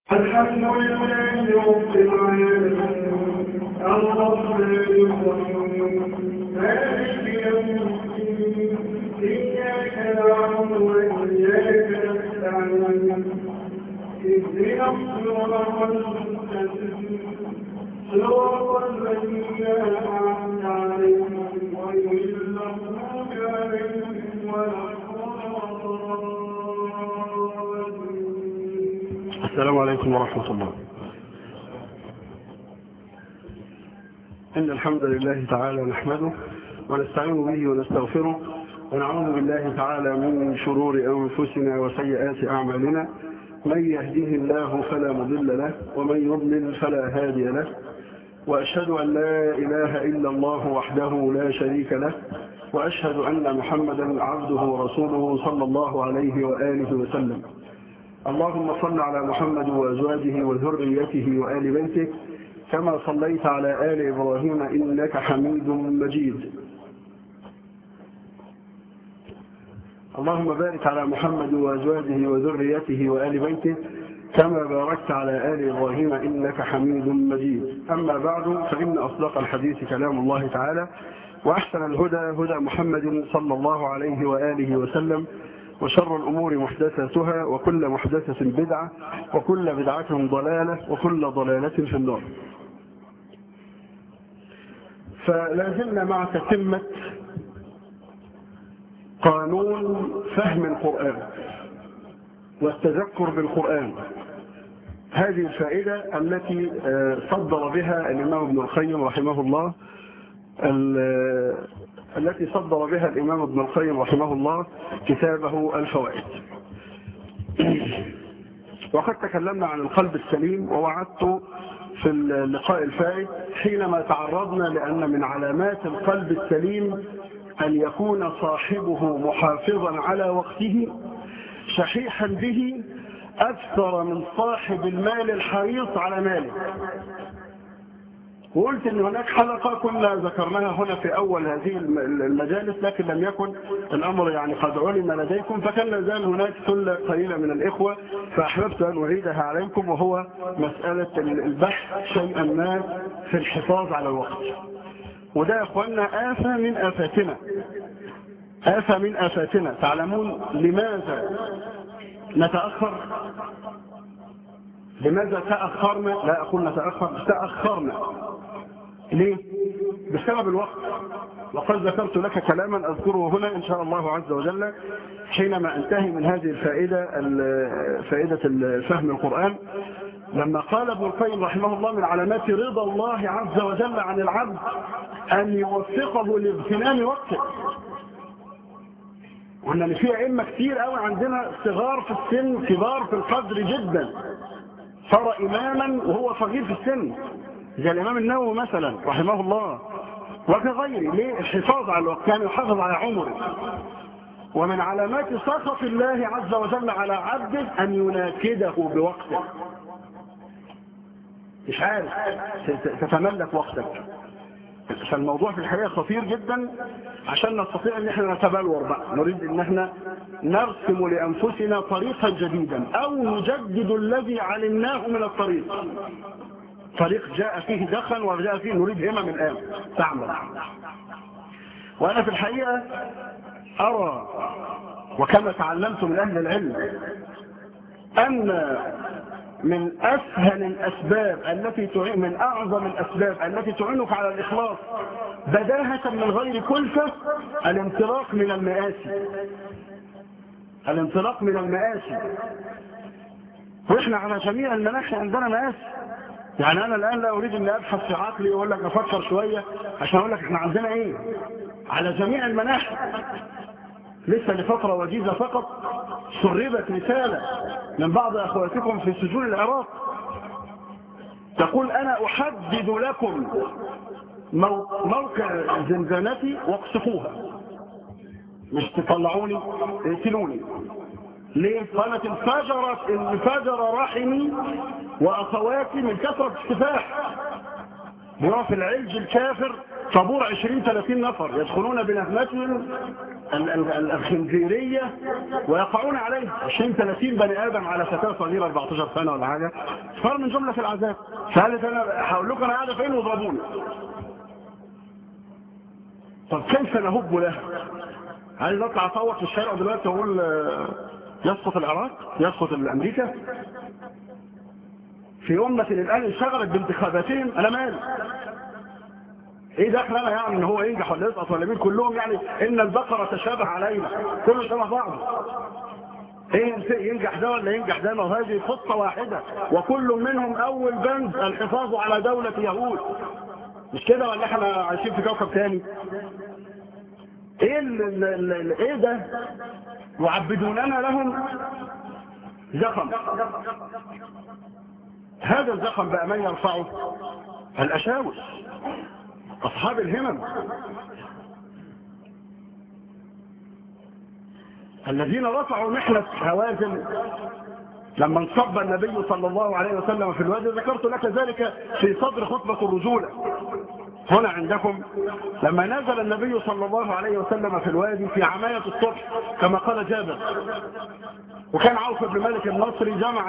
الحمد لله رب العالمين الرحمن الرحيم مالك يوم الدين إياك نعبد وإياك نستعين اهدنا الصراط المستقيم صراط الذين أنعمت عليهم غير المغضوب عليهم ولا السلام عليكم ورحمة الله إن الحمد لله تعالى نحمده ونستعين به ونستغفره ونعوذ بالله تعالى من شرور أنفسنا وسيئات أعمالنا من يهديه الله فلا مضل له ومن يضلل فلا هادي له وأشهد أن لا إله إلا الله وحده لا شريك له وأشهد أن محمدا عبده ورسوله صلى الله عليه وآله وسلم اللهم صل على محمد وأزواجه وذريته وآل بيته كما صليت على آل إبراهيم إنك حميد مجيد اللهم بارك على محمد وأزواجه وذريته وآل بيته كما باركت على آل إبراهيم إنك حميد مجيد أما بعد فإن أصدق الحديث كلام الله تعالى وأحسن الهدى هدى محمد صلى الله عليه وآله وسلم وشر الأمور محدثاتها وكل محدثة بدعة وكل بدعة ضلالة وكل ضلالة في النار فلازلنا مع تتمة قانون فهم القرآن والتذكر بالقرآن هذه الفائدة التي صدر بها الإمام ابن القيم رحمه الله التي صدر بها الإمام ابن القيم رحمه الله كتابه الفوائد وقد تكلمنا عن القلب السليم ووعدت في اللقاء الفائت حينما تعرضنا لأن من علامات القلب السليم أن يكون صاحبه محافظا على وقته شحيحا به أكثر من صاحب المال الحريص على ماله وقلت ان هناك حلقة كنا ذكرناها هنا في اول هذه المجالس لكن لم يكن الامر يعني قد علم لديكم فكان لازال هناك ثلة قليلة من الاخوة فاحببت ان اعيدها عليكم وهو مسألة البحث شيئا ما في الحفاظ على الوقت وده يا اخوانا آفة من آفاتنا آفة من آفاتنا تعلمون لماذا نتأخر لماذا تأخرنا لا أقول نتأخر تأخرنا ليه بسبب الوقت وقد ذكرت لك كلاما أذكره هنا إن شاء الله عز وجل حينما أنتهي من هذه الفائدة فائدة فهم القرآن لما قال ابن القيم رحمه الله من علامات رضا الله عز وجل عن العبد أن يوفقه لاغتنام وقته وأن في أئمة كتير قوي عندنا صغار في السن كبار في القدر جدا صار إماما وهو صغير في السن زي الإمام النووي مثلا رحمه الله وكغيره ليه الحفاظ على الوقت كان يحافظ على عمره ومن علامات سخط الله عز وجل على عبده أن يناكده بوقته مش عارف تتملك وقتك فالموضوع في الحقيقة خطير جدا عشان نستطيع ان احنا نتبلور بقى نريد ان احنا نرسم لانفسنا طريقا جديدا او نجدد الذي علمناه من الطريق طريق جاء فيه دخل وجاء فيه نريد همم الان تعمل وانا في الحقيقة ارى وكما تعلمت من اهل العلم ان من أسهل الأسباب التي تعين من أعظم الأسباب التي تعينك على الإخلاص بداهة من غير كلفة الانطلاق من المآسي الانطلاق من المآسي وإحنا على جميع المناحي عندنا مآسي يعني أنا الآن لا أريد أن أبحث في عقلي وأقول لك أفكر شوية عشان أقول لك إحنا عندنا إيه على جميع المناحي لسه لفترة وجيزة فقط سربت رسالة من بعض أخواتكم في سجون العراق تقول أنا أحدد لكم موقع زنزانتي واقصفوها مش تطلعوني اقتلوني ليه قالت انفجرت انفجر رحمي واخواتي من كثرة السفاح بيقف العلج الكافر طابور 20 30 نفر يدخلون بنهمتهم ال- ال- الخنزيرية ويقعون عليه 20 30 بني آدم على فتاة صغيرة 14 سنة ولا حاجة صار من جملة العذاب فقالت أنا هقول لكم أنا قاعدة فين واضربوني طب كيف نهب له عايز اطلع اصوت في الشارع دلوقتي واقول آه، يسقط العراق يسقط امريكا في أمة الآن انشغلت بانتخاباتهم أنا مالي ايه دخل انا يعني ان هو ينجح ولا يسقط ولا مين كلهم يعني ان البقرة تشابه علينا كله شبه بعض ايه ينجح ده ولا ينجح ده ما هذه خطة واحدة وكل منهم اول بند الحفاظ على دولة يهود مش كده ولا احنا عايشين في كوكب تاني ايه ال ال ال ال ايه ده يعبدوننا لهم زخم هذا الزخم بقى من يرفعه الاشاوس اصحاب الهمم الذين رفعوا محنة هوازن لما انصب النبي صلى الله عليه وسلم في الوادي ذكرت لك ذلك في صدر خطبة الرجولة هنا عندكم لما نزل النبي صلى الله عليه وسلم في الوادي في عماية الصبح كما قال جابر وكان عوف بن مالك النصري جمع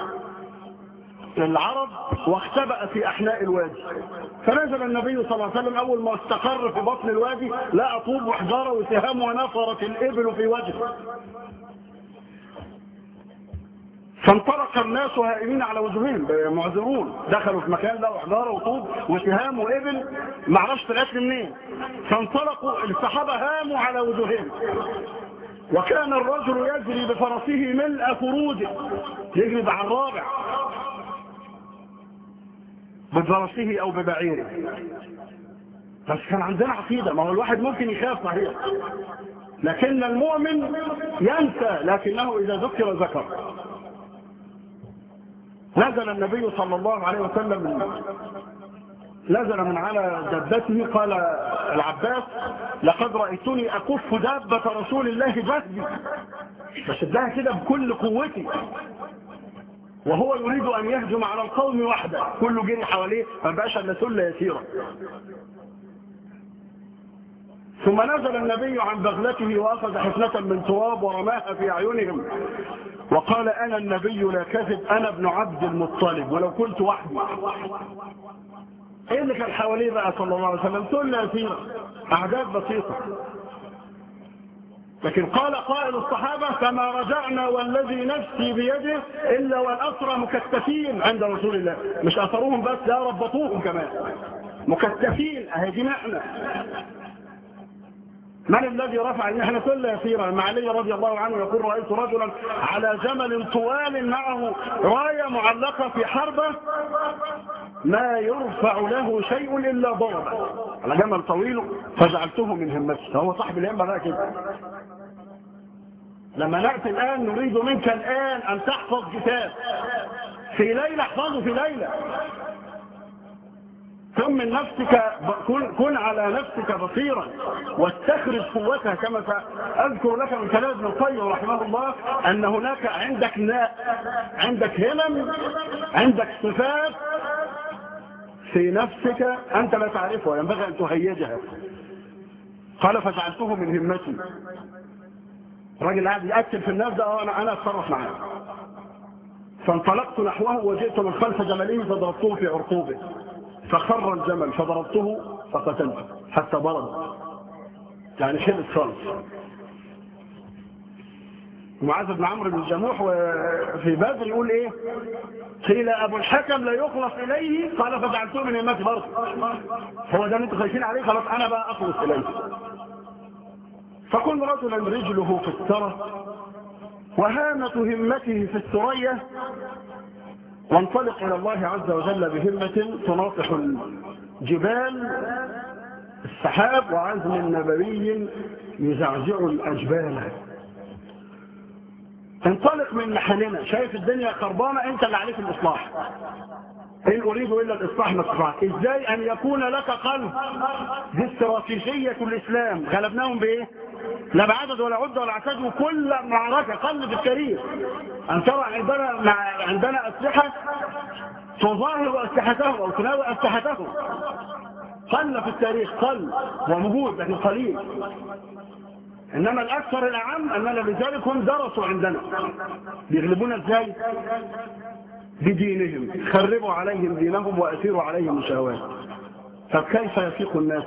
العرب واختبأ في أحناء الوادي فنزل النبي صلى الله عليه وسلم أول ما استقر في بطن الوادي لا طوب وحجارة وسهام ونفرت الإبل في وجهه فانطلق الناس هائمين على وجوههم معذرون دخلوا في مكان له حجاره وطوب وسهام وابل ما عرفش طلعت منين فانطلقوا الصحابه هاموا على وجوههم وكان الرجل يجري بفرسه ملء فروجه يجري على الرابع بفرسه او ببعيره بس كان عندنا عقيده ما هو الواحد ممكن يخاف صحيح لكن المؤمن ينسى لكنه اذا ذكر ذكر نزل النبي صلى الله عليه وسلم من نزل من على دابته قال العباس لقد رأيتني أكف دابة رسول الله جهدي فشدها كده بكل قوتي وهو يريد أن يهجم على القوم وحده كله جري حواليه ما بقاش إلا سلة يسيرة ثم نزل النبي عن بغلته وأخذ حفنة من تراب ورماها في أعينهم وقال أنا النبي لا كذب أنا ابن عبد المطلب ولو كنت وحدي ايه اللي كان حواليه بقى صلى الله عليه وسلم سنة يسيرة أعداد بسيطة لكن قال قائل الصحابة فما رجعنا والذي نفسي بيده إلا والأسرى مكتفين عند رسول الله مش أثروهم بس لا ربطوهم كمان مكتفين أهدي احنا من الذي رفع ان احنا كل يسيرا مع علي رضي الله عنه يقول رأيت رجلا على جمل طوال معه راية معلقة في حربة ما يرفع له شيء إلا ضربه على جمل طويل فجعلته من همته هو صاحب الهمة بقى كده لما نأتي الآن نريد منك الآن أن تحفظ كتاب في ليلة احفظه في ليلة كن من نفسك كن, كن على نفسك بصيرا واستخرج قوتها كما أذكر لك من كلام ابن القيم رحمه الله أن هناك عندك ناء عندك همم عندك صفات في نفسك أنت لا تعرفها ينبغي أن تهيجها قال فجعلته من همتي الراجل قاعد يأكل في الناس ده أنا أنا أتصرف معاه فانطلقت نحوه وجئت من خلف جمله فضربته في عرقوبه فخر الجمل فضربته فقتلته حتى برد يعني خلص خالص معاذ بن عمرو بن الجموح في بدر يقول ايه قيل ابو الحكم لا يخلص اليه قال فجعلته من همتي برضه هو ده اللي انتوا خايفين عليه خلاص انا بقى اخلص اليه فكن رجلا رجله في الثرى وهامة همته في الثريا وانطلق إلى الله عز وجل بهمة تناطح الجبال السحاب وعزم نبوي يزعزع الأجبال انطلق من محلنا شايف الدنيا خربانة انت اللي عليك الإصلاح إن أريد إلا الإصلاح ما استطعت إزاي أن يكون لك قلب دي استراتيجية الإسلام غلبناهم بإيه؟ لا بعدد ولا عدة ولا عتاد وكل معركة قل في التاريخ أن ترى عندنا مع عندنا أسلحة تظاهر أسلحتهم أو تناوي أسلحتهم قل في التاريخ قل وموجود لكن قليل إنما الأكثر الأعم أننا لذلك هم درسوا عندنا بيغلبونا إزاي بدينهم خربوا عليهم دينهم وأثيروا عليهم الشهوات فكيف يفيق الناس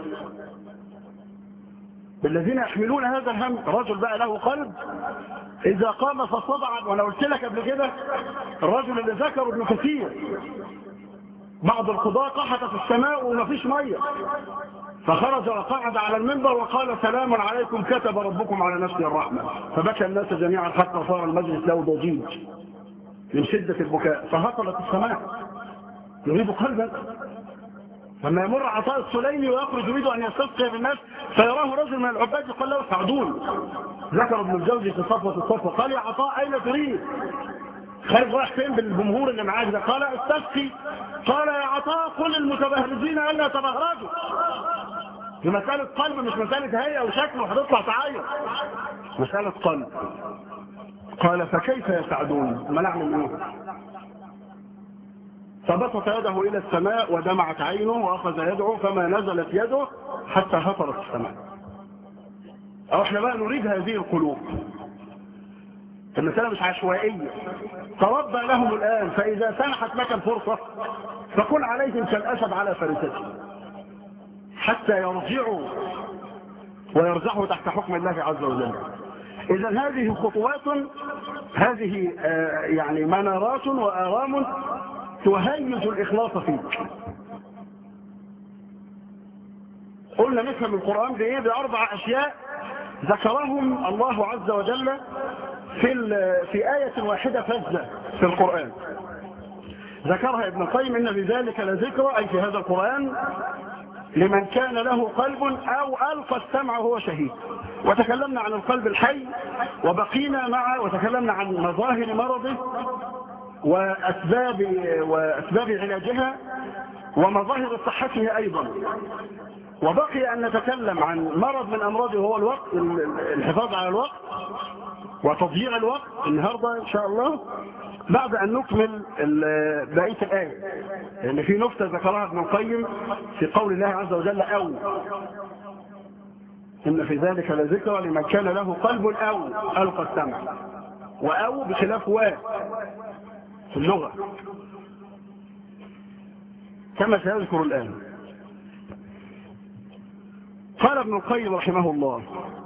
الذين يحملون هذا الهم رجل بقى له قلب إذا قام فصدع وأنا قلت لك قبل كده الرجل اللي ذكره ابن كثير بعض القضاة قحط في السماء ومفيش مية فخرج وقعد على المنبر وقال سلام عليكم كتب ربكم على نفسه الرحمة فبكى الناس جميعا حتى صار المجلس له ضجيج من شدة البكاء فهطلت السماء يريد قلبك لما يمر عطاء السليمي ويخرج يريد أن يستسقي بالناس فيراه رجل من العباد يقول له سعدون ذكر ابن الجوزي في صفوة الصفوة قال يا عطاء أين تريد خارج رايح فين بالجمهور اللي معاك ده قال استسقي قال يا عطاء قل المتبهرجين الا تبهرجوا دي مسألة قلب مش مسألة هيئة وشكل وهتطلع تعيط مسألة قلب قال فكيف يسعدون ما نعمل ايه فبسط يده الى السماء ودمعت عينه واخذ يدعو فما نزلت يده حتى هطرت السماء او احنا بقى نريد هذه القلوب المسألة مش عشوائية تربى لهم الآن فإذا سنحت لك الفرصة فكن عليهم كالأسد على فريسته حتى يرجعوا ويرجعوا تحت حكم الله عز وجل إذا هذه خطوات هذه آه يعني منارات وآرام تهيج الإخلاص فيك قلنا نفهم القرآن بإيه بأربع أشياء ذكرهم الله عز وجل في في آية واحدة فزة في القرآن ذكرها ابن القيم إن في ذلك لذكرى أي في هذا القرآن لمن كان له قلب أو ألقى السمع وهو شهيد وتكلمنا عن القلب الحي وبقينا مع وتكلمنا عن مظاهر مرضه وأسباب, وأسباب علاجها ومظاهر صحته أيضا وبقي أن نتكلم عن مرض من أمراضه وهو الوقت الحفاظ على الوقت وتضييع الوقت النهاردة إن شاء الله بعد أن نكمل بقية الآية لأن في نكتة ذكرها ابن القيم في قول الله عز وجل أو إن في ذلك لذكرى لمن كان له قلب أو ألقى السمع وأو بخلاف و في اللغة كما سيذكر الآن قال ابن القيم رحمه الله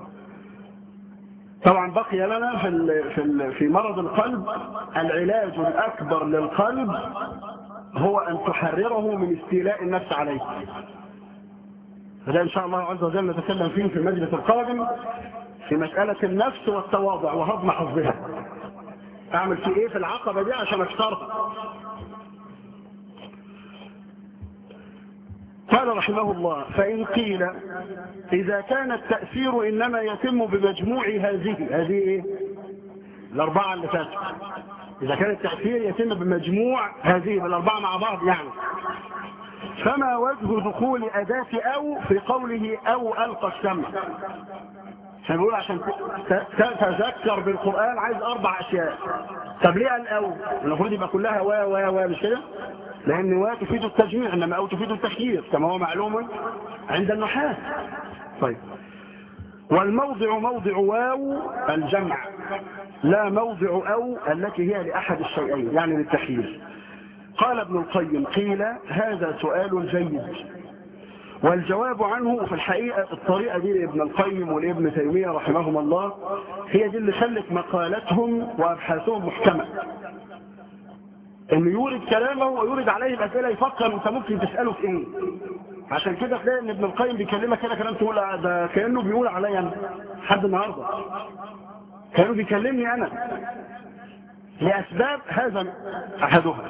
طبعا بقي لنا في في في مرض القلب العلاج الأكبر للقلب هو أن تحرره من استيلاء النفس عليه هذا إن شاء الله عز وجل نتكلم فيه في المجلس القادم في مسألة النفس والتواضع وهضم حظها أعمل في إيه في العقبة دي عشان أكثرها قال رحمه الله فإن قيل إذا كان التأثير إنما يتم بمجموع هذه هذه إيه؟ الأربعة اللي فاتوا إذا كان التأثير يتم بمجموع هذه بالأربعة مع بعض يعني فما وجه دخول أداة أو في قوله أو ألقى السمع عشان بيقول عشان تتذكر بالقرآن عايز أربع أشياء طب ليه قال أو المفروض يبقى كلها وا وا وا مش كده لأن وا تفيد التجميع إنما أو تفيد التخيير كما هو معلوم عند النحاة طيب والموضع موضع واو الجمع لا موضع أو التي هي لأحد الشيئين يعني للتخيير قال ابن القيم قيل هذا سؤال جيد والجواب عنه في الحقيقة الطريقة دي لابن القيم ولابن تيمية رحمهم الله هي دي اللي خلت مقالتهم وأبحاثهم محكمة انه يورد كلامه ويورد عليه الأسئلة يفكر انت ممكن تسأله في ايه عشان كده تلاقي ان ابن القيم بيكلمك كده كلام تقول ده كأنه بيقول عليا انا حد النهارده كانوا بيكلمني انا لأسباب هذا أحدها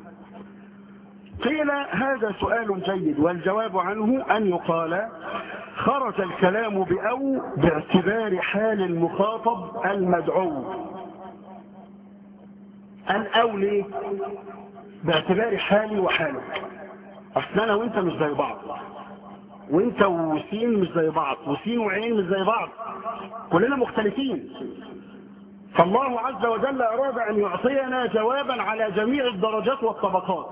قيل هذا سؤال جيد والجواب عنه أن يقال خرج الكلام بأو باعتبار حال المخاطب المدعو الأو ليه باعتبار حالي وحالك أصل أنا وإنت مش زي بعض وإنت وسين مش زي بعض وسين وعين مش زي بعض كلنا مختلفين فالله عز وجل أراد أن يعطينا جوابا على جميع الدرجات والطبقات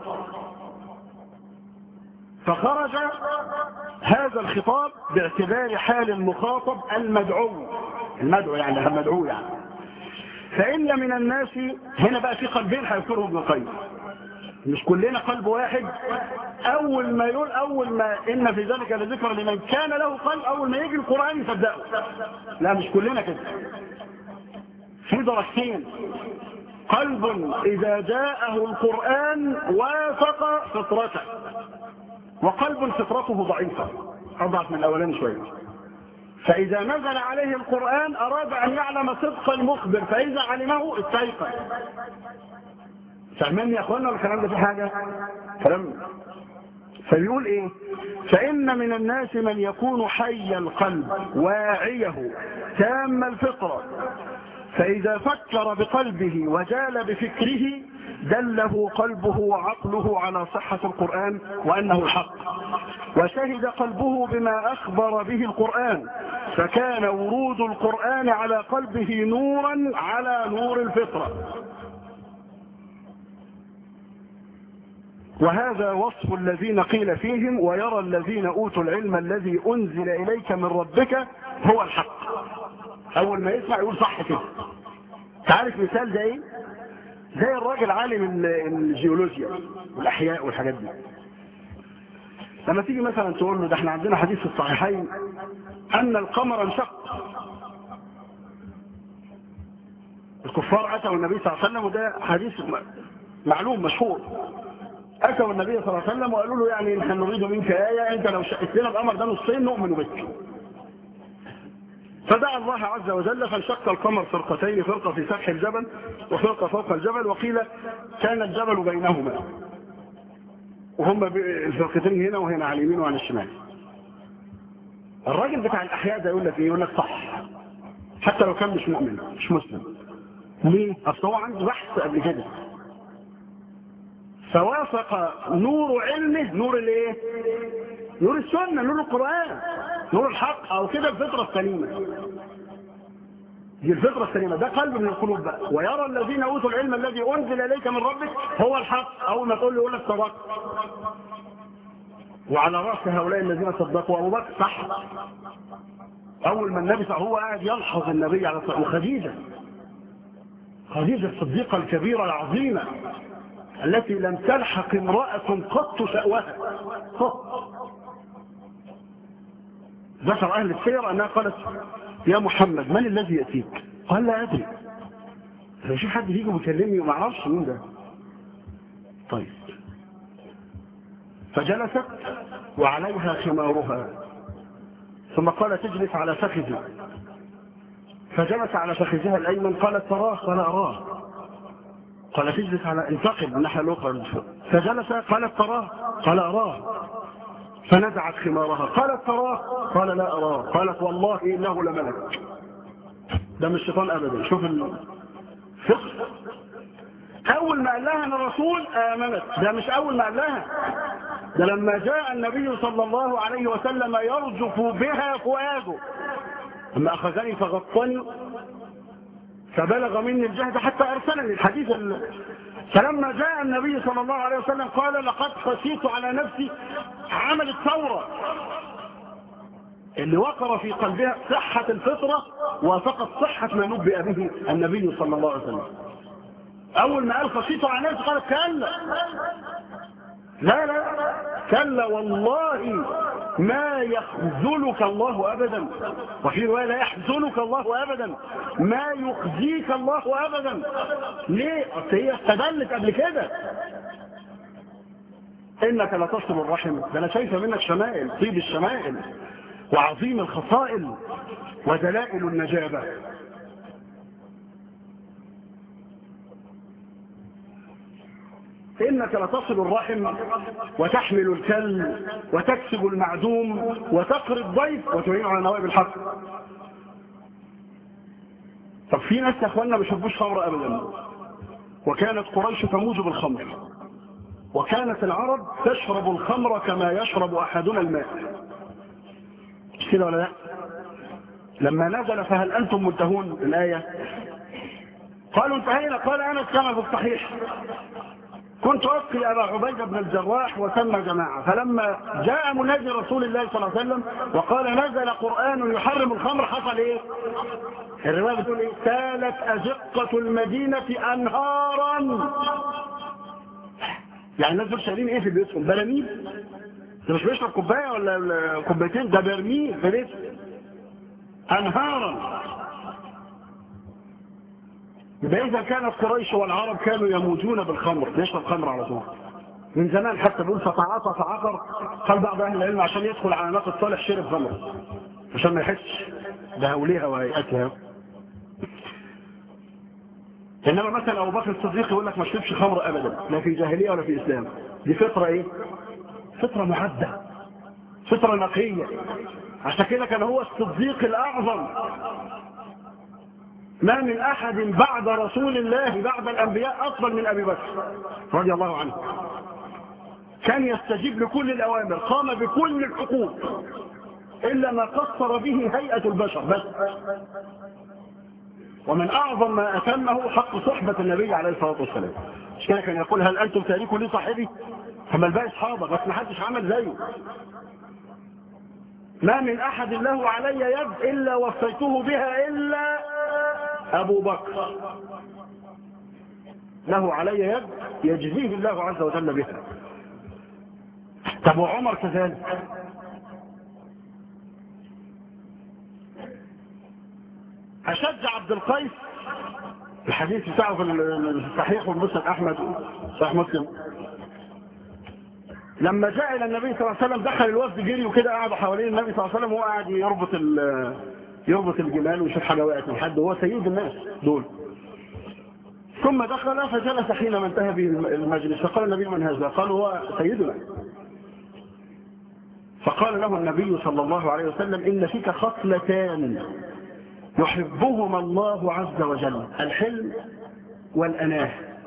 فخرج هذا الخطاب باعتبار حال المخاطب المدعو المدعو يعني المدعو يعني فإن من الناس هنا بقى في قلبين هيذكرهم ابن القيم مش كلنا قلب واحد اول ما يقول اول ما ان في ذلك لذكر لمن كان له قلب اول ما يجي القرآن يصدقه لا مش كلنا كده في درجتين قلب اذا جاءه القرآن وافق فطرته وقلب فطرته ضعيفة اضعف من الاولاني شوية فإذا نزل عليه القرآن أراد أن يعلم صدق المخبر فإذا علمه استيقن فاهمين يا اخوانا الكلام ده في حاجة كلام فبيقول ايه فان من الناس من يكون حي القلب واعيه تام الفطرة فاذا فكر بقلبه وجال بفكره دله قلبه وعقله على صحة القرآن وأنه الحق وشهد قلبه بما أخبر به القرآن فكان ورود القرآن على قلبه نورا على نور الفطرة وهذا وصف الذين قيل فيهم ويرى الذين أوتوا العلم الذي أنزل إليك من ربك هو الحق أول ما يسمع يقول صح كده تعرف مثال ده ايه زي الراجل عالم الجيولوجيا والأحياء والحاجات دي لما تيجي مثلا تقول له ده احنا عندنا حديث في الصحيحين أن القمر انشق الكفار أتوا النبي صلى الله عليه وسلم وده حديث معلوم مشهور أتوا النبي صلى الله عليه وسلم وقالوا له يعني نحن نريد منك آية أنت لو شقت لنا القمر ده نصين نؤمن بك فدعا الله عز وجل فانشق القمر فرقتين فرقة في سفح الجبل وفرقة فوق الجبل وقيل كان الجبل بينهما وهم الفرقتين هنا وهنا على اليمين وعلى الشمال الراجل بتاع الأحياء ده يقول لك ايه يقول لك صح حتى لو كان مش مؤمن مش مسلم ليه؟ أصل هو عنده بحث قبل كده فوافق نور علمه نور الايه نور السنة نور القرآن نور الحق او كده الفطرة السليمة دي الفطرة السليمة ده قلب من القلوب بقى ويرى الذين اوتوا العلم الذي انزل اليك من ربك هو الحق اول ما تقول له يقول لك صدقت وعلى رأس هؤلاء الذين صدقوا ابو بكر صح اول ما النبي صح هو قاعد يلحظ النبي على صدق وخديجة خديجة الصديقة الكبيرة العظيمة التي لم تلحق امرأة قط شأوها قط ذكر أهل السير أنها قالت يا محمد من الذي يأتيك قال لا أدري فشوف حد يجي ويكلمني وما اعرفش مين ده طيب فجلست وعليها خمارها ثم قال تجلس على فخذي فجلس على فخذها الأيمن قالت تراه قال أراه قال تجلس على انتقل من الناحية الأخرى فجلس قالت تراه قال أراه فنزعت خمارها قالت تراه قال لا أراه قالت والله إنه لملك ده مش الشيطان أبدا شوف الفقه أول ما قال لها أنا رسول آمنت ده مش أول ما قال لها ده لما جاء النبي صلى الله عليه وسلم يرجف بها فؤاده لما أخذني فغطني فبلغ مني الجهد حتى أرسلني الحديث فلما جاء النبي صلى الله عليه وسلم قال لقد خشيت على نفسي عملت ثورة اللي وقر في قلبها صحة الفطرة وفقط صحة ما نبئ به النبي صلى الله عليه وسلم أول ما قال خشيت على نفسي قالت كلا لا لا كلا والله ما يخذلك الله أبدا وفي رواية لا يحزنك الله أبدا ما يخزيك الله أبدا ليه؟ أصل هي استدلت قبل كده إنك لتصل الرحم ده أنا شايفة منك شمائل طيب الشمائل وعظيم الخصائل ودلائل النجابة إنك لتصل الرحم وتحمل الكل وتكسب المعدوم وتقري الضيف وتعين على نوائب الحق طب في ناس يا اخوانا ما بيحبوش خمر ابدا وكانت قريش تموج بالخمر وكانت العرب تشرب الخمر كما يشرب احدنا الماء مش كده ولا لا لما نزل فهل انتم منتهون الايه قالوا انتهينا قال انا كما في الصحيح كنت أسقي أبا عبيدة بن الجراح وسمى جماعة فلما جاء منادي رسول الله صلى الله عليه وسلم وقال نزل قرآن يحرم الخمر حصل إيه الرواية بتقول إيه سالت أزقة المدينة أنهارا يعني الناس دول شايلين إيه في بيوتهم براميل ده مش بيشرب كوباية ولا كوبايتين ده برميل في بيته أنهارا يبقى إذا كانت قريش والعرب كانوا يموتون بالخمر بيشرب خمر على طول من زمان حتى بيقول فتعاطى فعقر قال بعض أهل العلم عشان يدخل على ناقة صالح شرب خمر عشان ما يحسش بهوليها وهيئتها إنما مثلا أبو بكر الصديق يقول لك ما شربش خمر أبدا لا في جاهلية ولا في إسلام دي فطرة إيه؟ فطرة معدة فطرة نقية عشان كده كان هو الصديق الأعظم ما من أحد بعد رسول الله بعد الأنبياء أفضل من أبي بكر رضي الله عنه كان يستجيب لكل الأوامر قام بكل الحقوق إلا ما قصر به هيئة البشر بس ومن أعظم ما أتمه حق صحبة النبي عليه الصلاة والسلام مش كده كان يقول هل أنتم تاركوا لي صاحبي فما الباقي صحابة بس ما حدش عمل زيه ما من أحد له علي يد إلا وفيته بها إلا أبو بكر له علي يد يجزيه الله عز وجل بها طب وعمر كذلك أشد عبد القيس الحديث بتاعه في الصحيح والمسلم أحمد صحيح مسلم لما جاء إلى النبي صلى الله عليه وسلم دخل الوفد جري وكده قعدوا حوالين النبي صلى الله عليه وسلم وهو قاعد يربط يربط الجمال ويشوف حاجة وقعت من حد وهو سيد الناس دول ثم دخل فجلس حينما انتهى به المجلس فقال النبي من هذا قال هو سيدنا فقال له النبي صلى الله عليه وسلم إن فيك خصلتان يحبهما الله عز وجل الحلم والأناه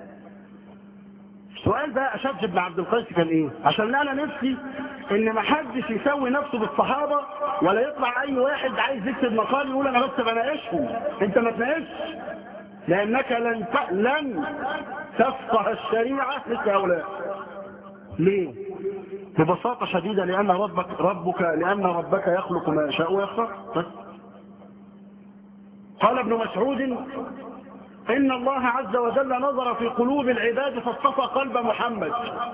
السؤال ده أشد بن عبد القيس كان إيه عشان أنا نفسي إن ما حدش يسوي نفسه بالصحابة ولا يطلع أي واحد عايز يكتب مقال يقول أنا بس بناقشهم أنت ما تناقشش لأنك لن ت... لن تفقه الشريعة مثل هؤلاء ليه؟ ببساطة شديدة لأن ربك ربك لأن ربك يخلق ما يشاء ويختار بس قال ابن مسعود إن الله عز وجل نظر في قلوب العباد فاصطفى قلب محمد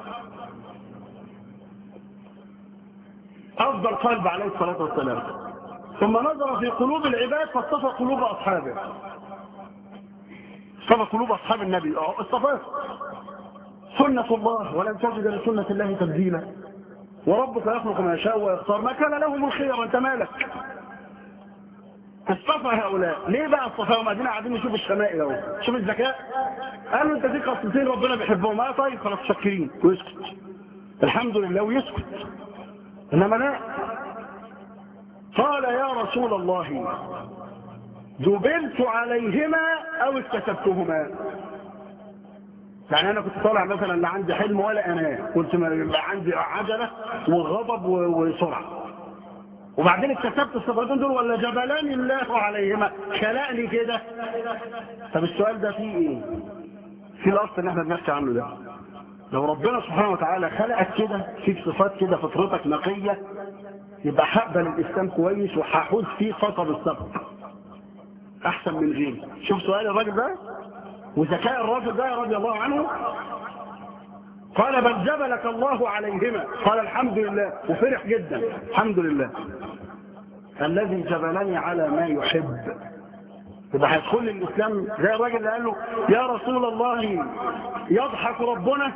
أفضل قلب عليه الصلاة والسلام ثم نظر في قلوب العباد فاصطفى قلوب أصحابه اصطفى قلوب أصحاب النبي اصطفاه سنة الله ولن تجد لسنة الله تبديلا وربك يخلق ما يشاء ويختار ما كان لهم الخير انت مالك اصطفى هؤلاء ليه بقى اصطفاهم ادينا قاعدين نشوف الشمائل اهو شوف الذكاء قالوا انت في قصتين ربنا بيحبهم اه طيب خلاص شاكرين ويسكت الحمد لله ويسكت انما لا قال يا رسول الله جبلت عليهما او اكتسبتهما يعني انا كنت طالع مثلا لا عندي حلم ولا انا كنت عندي عجله وغضب وسرعه وبعدين اكتسبت الصفاتين دول ولا جبلان الله عليهما خلقني كده طب السؤال ده فيه ايه في الاصل اللي احنا بنحكي عنه ده لو ربنا سبحانه وتعالى خلقك كده فيك صفات كده فطرتك نقيه يبقى هقبل الاسلام كويس وهحوز فيه خطر السبق احسن من غيري شوف سؤال الراجل ده وذكاء الراجل ده رضي الله عنه قال بل جبلك الله عليهما قال الحمد لله وفرح جدا الحمد لله الذي جبلني على ما يحب يبقى هيدخل الاسلام زي الراجل اللي قال له يا رسول الله يضحك ربنا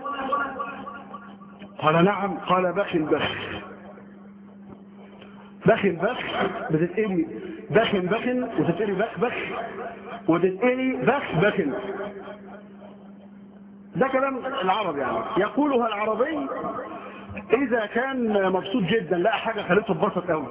قال نعم قال بخ بخ بخ بخ بتتقري بخ بخ وتتقري بخ بخ وتتقري بخ بخ ده كلام العرب يعني يقولها العربي اذا كان مبسوط جدا لقى حاجه خليته اتبسط قوي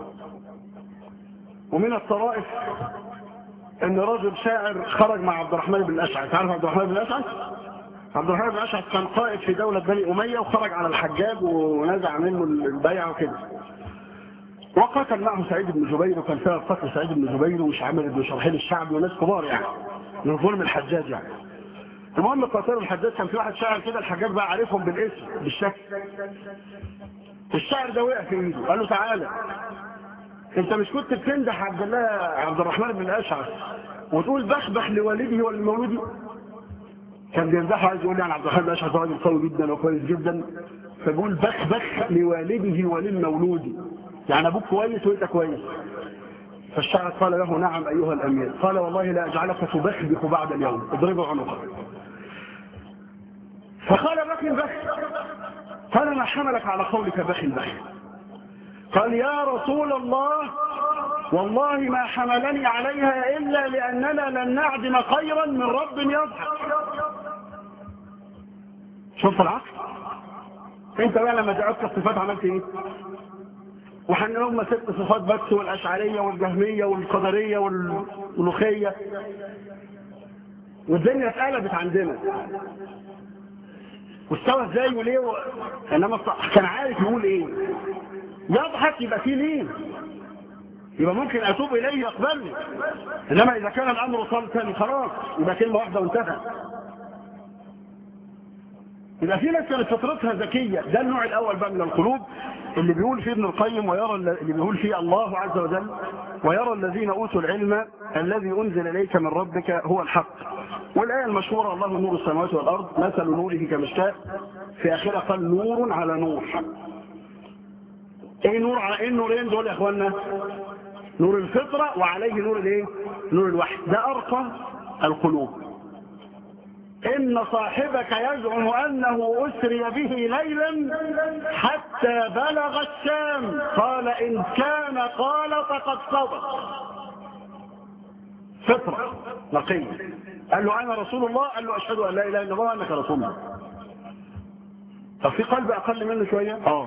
ومن الطرائف ان رجل شاعر خرج مع عبد الرحمن بن الاشعث عارف عبد الرحمن بن الاشعث عبد الرحمن بن الاشعث كان قائد في دوله بني اميه وخرج على الحجاج ونزع منه البيعه وكده وقتل معه سعيد بن جبير وكان سبب قتل سعيد بن جبير ومش عامر بن شرحيل الشعبي وناس كبار يعني من ظلم الحجاج يعني المهم قتال الحداد كان في واحد شاعر كده الحجاج بقى عارفهم بالاسم بالشكل الشاعر ده وقع في ايده قال له تعالى انت مش كنت بتمدح عبد الله عبد الرحمن بن الاشعث وتقول بخبخ لوالده ولمولده كان بيمدحه عايز يقول لي عن عبد الرحمن بن الاشعث راجل قوي جدا وكويس جدا فبيقول بخبخ لوالده وللمولود يعني ابوك كويس وانت كويس فالشاعر قال له نعم ايها الامير قال والله لا اجعلك تبخبخ بعد اليوم اضربه عنقك فقال بخ بخ قال ما حملك على قولك بخ بخ قال يا رسول الله والله ما حملني عليها إلا لأننا لن نعدم خيرا من رب يضحك شوف العقل انت بقى لما جاءتك الصفات عملت ايه وحن هم ست صفات بس والاشعريه والجهميه والقدريه والملوخيه والدنيا اتقلبت عندنا واستوى ازاي وليه و... انما كان عارف يقول ايه يضحك يبقى فيه ليه يبقى ممكن اتوب اليه يقبلني انما اذا كان الامر صلتا خلاص يبقى كلمه واحده وانتهى يبقى في ناس كانت فطرتها ذكيه ده النوع الاول بقى من القلوب اللي بيقول فيه ابن القيم ويرى اللي بيقول فيه الله عز وجل ويرى الذين اوتوا العلم الذي انزل اليك من ربك هو الحق والايه المشهوره الله نور السماوات والارض مثل نوره كمشكاه في اخرها قال نور على نور ايه نور على ايه النورين دول يا اخوانا نور الفطره وعليه نور الايه نور الوحي ده ارقى القلوب إن صاحبك يزعم أنه أسري به ليلا حتى بلغ الشام قال إن كان قال فقد صدق فطرة نقية قال له أنا رسول الله قال له أشهد أن لا إله إلا الله وأنك رسول الله طب في قلب أقل منه شوية آه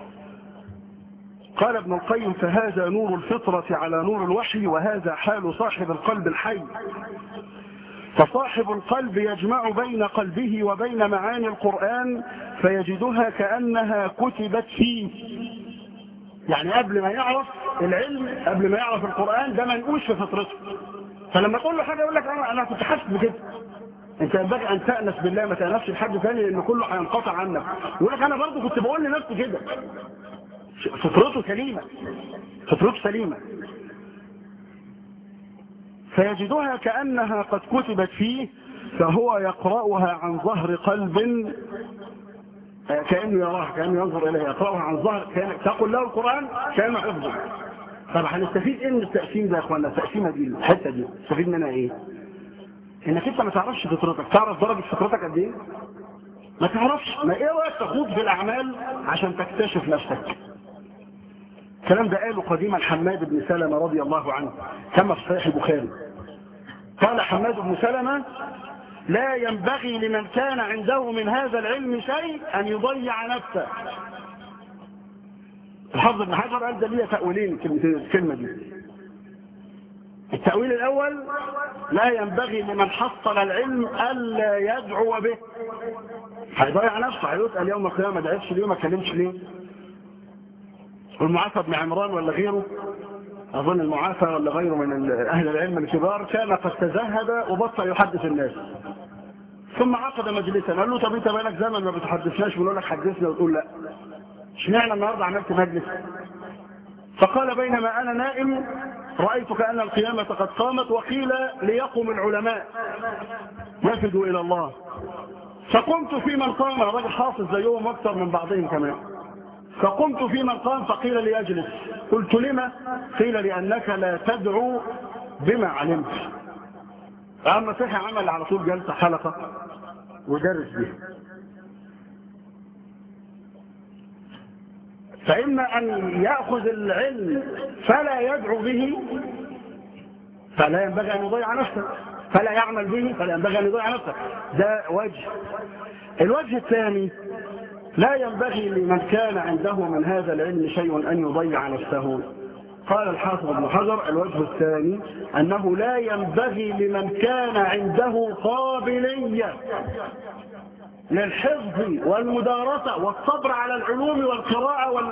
قال ابن القيم فهذا نور الفطرة على نور الوحي وهذا حال صاحب القلب الحي فصاحب القلب يجمع بين قلبه وبين معاني القرآن فيجدها كأنها كتبت فيه يعني قبل ما يعرف العلم قبل ما يعرف القرآن ده منقوش في فطرته فلما تقول له حاجة يقول لك أنا, أنا كنت حاسس بكده انت ينبغي ان تأنس بالله ما تأنسش لحد ثاني لان كله هينقطع عنك يقول لك انا برضه كنت بقول لنفسي كده فطرته سليمة فطرته سليمة فيجدها كأنها قد كتبت فيه فهو يقرأها عن ظهر قلب كأنه يراها كأنه ينظر إليها يقرأها عن ظهر كأن تقول له القرآن كأنه حفظه طب هنستفيد ايه من التقسيم ده يا اخوانا التقسيمه دي الحته دي نستفيد منها ايه انك انت ما تعرفش فطرتك تعرف درجه فطرتك قد ايه ما تعرفش ما ايه وقت تخوض في الاعمال عشان تكتشف نفسك الكلام ده قاله قديما حماد بن سلمة رضي الله عنه كما في صحيح البخاري قال حماد بن سلمة لا ينبغي لمن كان عنده من هذا العلم شيء أن يضيع نفسه الحافظ ابن حجر قال ده ليه تأويلين الكلمة دي التأويل الأول لا ينبغي لمن حصل العلم ألا يدعو به هيضيع نفسه هيسأل يوم القيامة ما دعيتش ليه ما كلمش ليه والمعافى بن عمران ولا غيره أظن المعافى ولا غيره من أهل العلم الكبار كان قد تزهد وبطل يحدث الناس ثم عقد مجلسا قال له طب انت بقالك زمن ما بتحدثناش بنقول لك حدثنا وتقول لا اشمعنى النهارده عملت مجلس فقال بينما انا نائم رايت كان القيامه قد قامت وقيل ليقم العلماء يفدوا الى الله فقمت في من قام راجل حافظ زيهم اكثر من بعضهم كمان فقمت في من قام فقيل لي اجلس قلت لما قيل لانك لا تدعو بما علمت اما صحي عمل على طول جلسه حلقه ودرس بها فإما أن يأخذ العلم فلا يدعو به فلا ينبغي أن يضيع نفسه فلا يعمل به فلا ينبغي أن يضيع نفسه ده وجه الوجه الثاني لا ينبغي لمن كان عنده من هذا العلم شيء أن يضيع نفسه قال الحافظ ابن حجر الوجه الثاني أنه لا ينبغي لمن كان عنده قابلية للحفظ والمدارسة والصبر على العلوم والقراءة وال...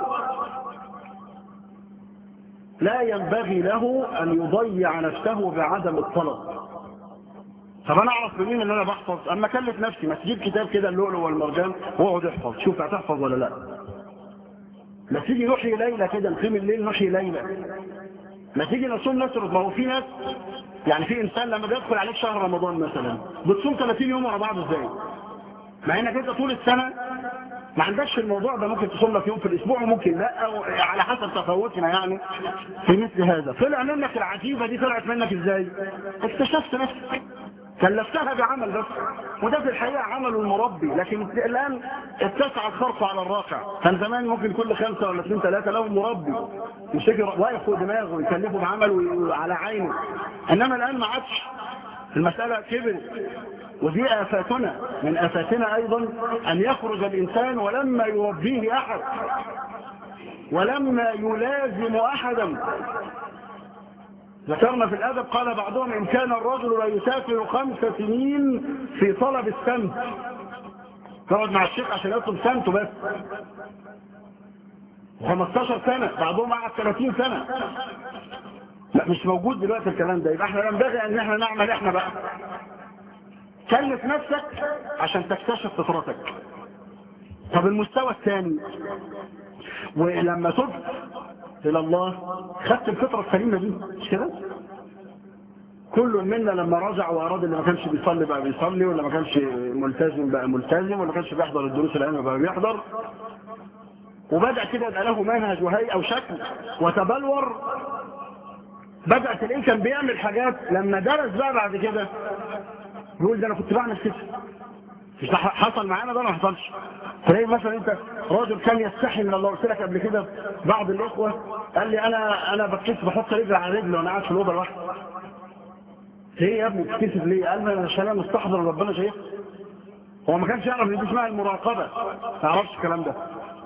لا ينبغي له أن يضيع نفسه بعدم الطلب طب انا اعرف منين ان انا بحفظ اما اكلف نفسي ما تجيب كتاب كده اللؤلؤ والمرجان واقعد احفظ شوف هتحفظ ولا لا ما تيجي نحيي ليله كده نقيم الليل نحيي ليله ما تيجي نصوم نسرد ما هو في ناس يعني في انسان لما بيدخل عليك شهر رمضان مثلا بتصوم 30 يوم ورا بعض ازاي مع انك انت طول السنه ما عندكش الموضوع ده ممكن تصوم لك يوم في الاسبوع وممكن لا أو على حسب تفاوتنا يعني في مثل هذا طلع منك العجيبه دي طلعت منك ازاي اكتشفت نفسك كلفتها بعمل بس وده في الحقيقه عمل المربي لكن الان اتسع الخرق على الراقع كان زمان ممكن كل خمسه ولا اثنين ثلاثه لهم مربي يشكل واقف فوق دماغه ويكلفه بعمل على عينه انما الان ما عادش المساله كبرت ودي آفاتنا من آفاتنا أيضا أن يخرج الإنسان ولما يربيه أحد ولما يلازم أحدا ذكرنا في الأدب قال بعضهم إن كان الرجل لا يسافر خمس سنين في طلب السمت تقعد مع الشيخ عشان يطلب سمته بس 15 سنة بعضهم قعد 30 سنة لا مش موجود دلوقتي الكلام ده يبقى احنا ينبغي ان احنا نعمل احنا بقى كلف نفسك عشان تكتشف فطرتك طب المستوى الثاني ولما تبت الى الله خدت الفطره السليمه دي مش كده كل منا لما رجع واراد اللي ما كانش بيصلي بقى بيصلي ولا ما كانش ملتزم بقى ملتزم ولا ما كانش بيحضر الدروس العلميه بقى بيحضر وبدا كده يبقى له منهج وهيئه وشكل وتبلور بدا تلاقيه كان بيعمل حاجات لما درس بقى بعد كده يقول ده انا كنت بعمل كده مش ده حصل معانا ده ما حصلش تلاقي مثلا انت راجل كان يستحي من الله قلت لك قبل كده بعض الاخوه قال لي انا انا بتكسف بحط رجل على رجل وانا قاعد في الاوضه لوحدي ليه يا ابني بتتكسف ليه؟ قال لي عشان انا مستحضر ربنا شايف هو ما كانش يعرف ان دي اسمها المراقبه ما يعرفش الكلام ده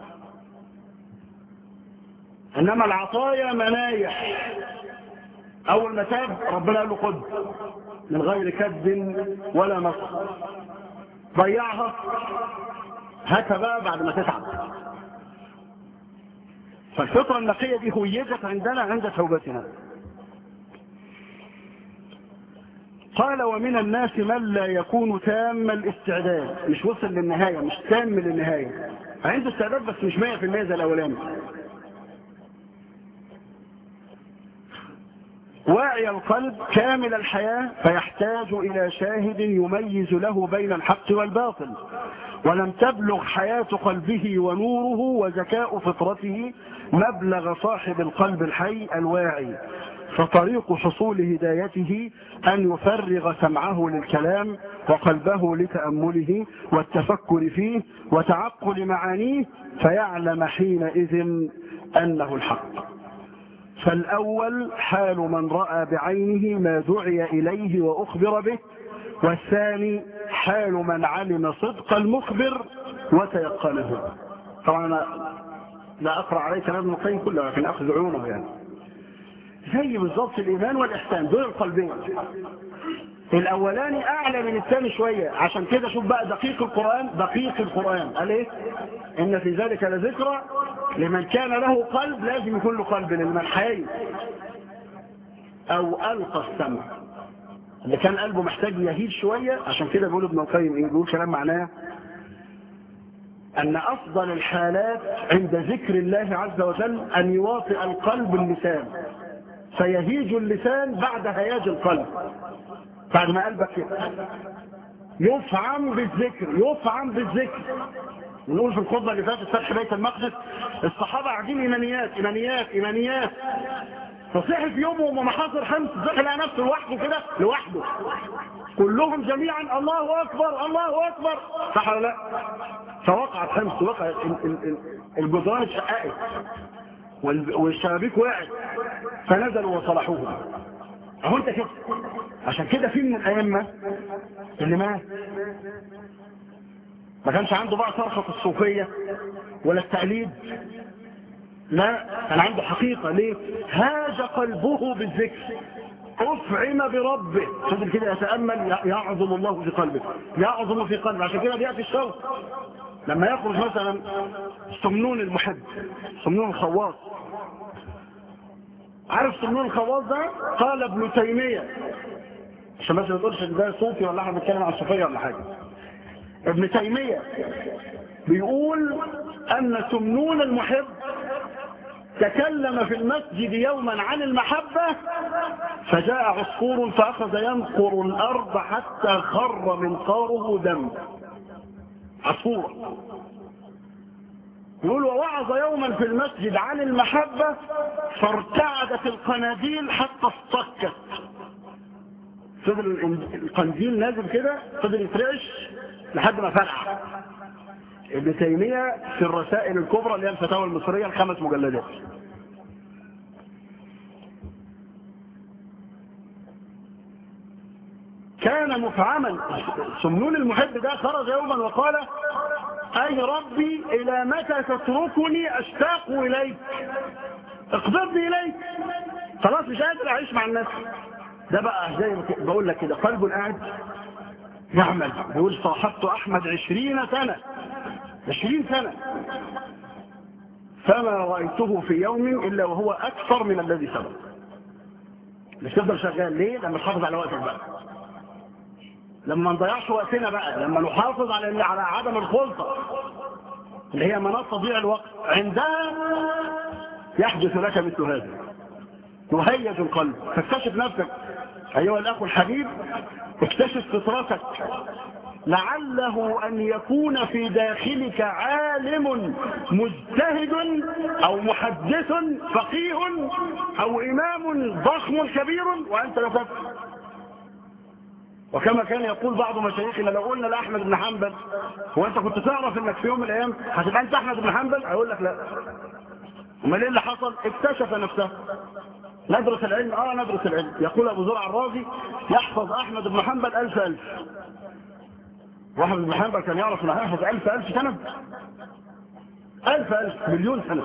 انما العطايا منايح اول ما تاب ربنا قال له خد من غير كد ولا نصر ضيعها هاتها بقى بعد ما تتعب فالفطرة النقية دي هويتت عندنا عند توبتنا قال ومن الناس من لا يكون تام الاستعداد مش وصل للنهاية مش تام للنهاية عنده استعداد بس مش 100% زي الأولاني واعي القلب كامل الحياة فيحتاج إلى شاهد يميز له بين الحق والباطل ولم تبلغ حياة قلبه ونوره وزكاء فطرته مبلغ صاحب القلب الحي الواعي فطريق حصول هدايته أن يفرغ سمعه للكلام وقلبه لتأمله والتفكر فيه وتعقل معانيه فيعلم حينئذ أنه الحق فالأول حال من رأى بعينه ما دعي إليه وأخبر به والثاني حال من علم صدق المخبر وتيقنه طبعا أنا لا أقرأ عليه كلام ابن القيم كله لكن أخذ عيونه يعني زي بالظبط الإيمان والإحسان دول القلبين الأولاني أعلى من الثاني شوية عشان كده شوف بقى دقيق القرآن دقيق القرآن قال إيه إن في ذلك لذكرى لمن كان له قلب لازم يكون له قلب لمن حي أو ألقى السمع اللي كان قلبه محتاج يهيد شوية عشان كده بيقول ابن القيم إيه بيقول كلام معناه أن أفضل الحالات عند ذكر الله عز وجل أن يواطئ القلب اللسان فيهيج اللسان بعد هياج القلب بعد ما قلبك كده يفعم بالذكر يفعم بالذكر نقول في الخطبه اللي فاتت فتح بيت المقدس الصحابه قاعدين ايمانيات ايمانيات ايمانيات فصحي في يوم وما محاصر خمس صحي لقى نفسه لوحده كده لوحده كلهم جميعا الله اكبر الله اكبر صح ولا لا؟ فوقعت خمس وقعت الجدران اتشققت والشبابيك وقعت فنزلوا وصلحوهم اهو انت كده عشان كده في من الائمه اللي مات ما كانش عنده بقى صرخه الصوفيه ولا التقليد لا كان عنده حقيقه ليه هاج قلبه بالذكر افعم بربه فضل كده يتامل يعظم الله في قلبه يعظم في قلبه عشان كده بياتي الشوق لما يخرج مثلا سمنون المحب سمنون الخواص عارف سمنون الخواص ده قال ابن تيمية عشان بس ما تقولش ان ده صوفي ولا احنا بنتكلم عن صوفيه ولا حاجه ابن تيميه بيقول ان سمنون المحب تكلم في المسجد يوما عن المحبة فجاء عصفور فأخذ ينقر الأرض حتى خر منقاره دم عصفور يقول ووعظ يوما في المسجد عن المحبة فارتعدت القناديل حتى اصطكت فضل القنديل نازل كده فضل يترعش لحد ما فرقع ابن تيمية في الرسائل الكبرى اللي هي الفتاوى المصرية الخمس مجلدات كان مفعما سمنون المحب ده خرج يوما وقال اي ربي الى متى تتركني اشتاق اليك اقبضني اليك خلاص مش قادر اعيش مع الناس ده بقى زي ما بقول لك كده قلب قاعد يعمل بيقول صاحبت احمد عشرين سنه عشرين سنة فما رأيته في يوم إلا وهو أكثر من الذي سبق مش تفضل شغال ليه لما تحافظ على وقتك بقى لما ما نضيعش وقتنا بقى لما نحافظ على على عدم الخلطة اللي هي مناط تضيع الوقت عندها يحدث لك مثل هذا تهيج القلب فاكتشف نفسك أيها الأخ الحبيب اكتشف فطرتك لعله أن يكون في داخلك عالم مجتهد أو محدث فقيه أو إمام ضخم كبير وأنت لا تفهم وكما كان يقول بعض مشايخنا لو قلنا لأحمد بن حنبل هو أنت كنت تعرف أنك في يوم من الأيام هتبقى أنت أحمد بن حنبل هيقول لك لا امال ايه اللي حصل اكتشف نفسه ندرس العلم اه ندرس العلم يقول ابو زرع الرازي يحفظ احمد بن حنبل الف الف واحد بن حنبل كان يعرف انه هيحفظ الف الف سنه الف الف مليون سنه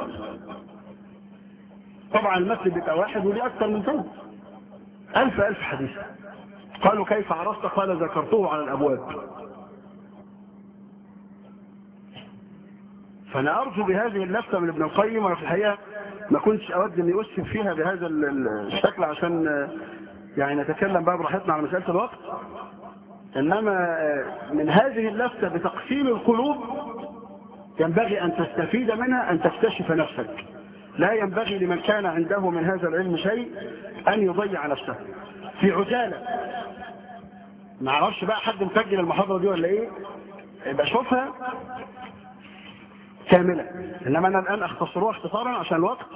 طبعا المثل بيبقى واحد وليه اكثر من سنه الف الف حديث قالوا كيف عرفت قال ذكرته على الابواب فانا ارجو بهذه اللفته من ابن القيم وانا في الحقيقه ما كنتش اود اني اسهم فيها بهذا الشكل عشان يعني نتكلم بقى براحتنا على مساله الوقت انما من هذه اللفته بتقسيم القلوب ينبغي ان تستفيد منها ان تكتشف نفسك لا ينبغي لمن كان عنده من هذا العلم شيء ان يضيع نفسه في عجاله ما اعرفش بقى حد مسجل المحاضره دي ولا ايه يبقى شوفها كاملة إنما أنا الآن أختصروها اختصارا عشان الوقت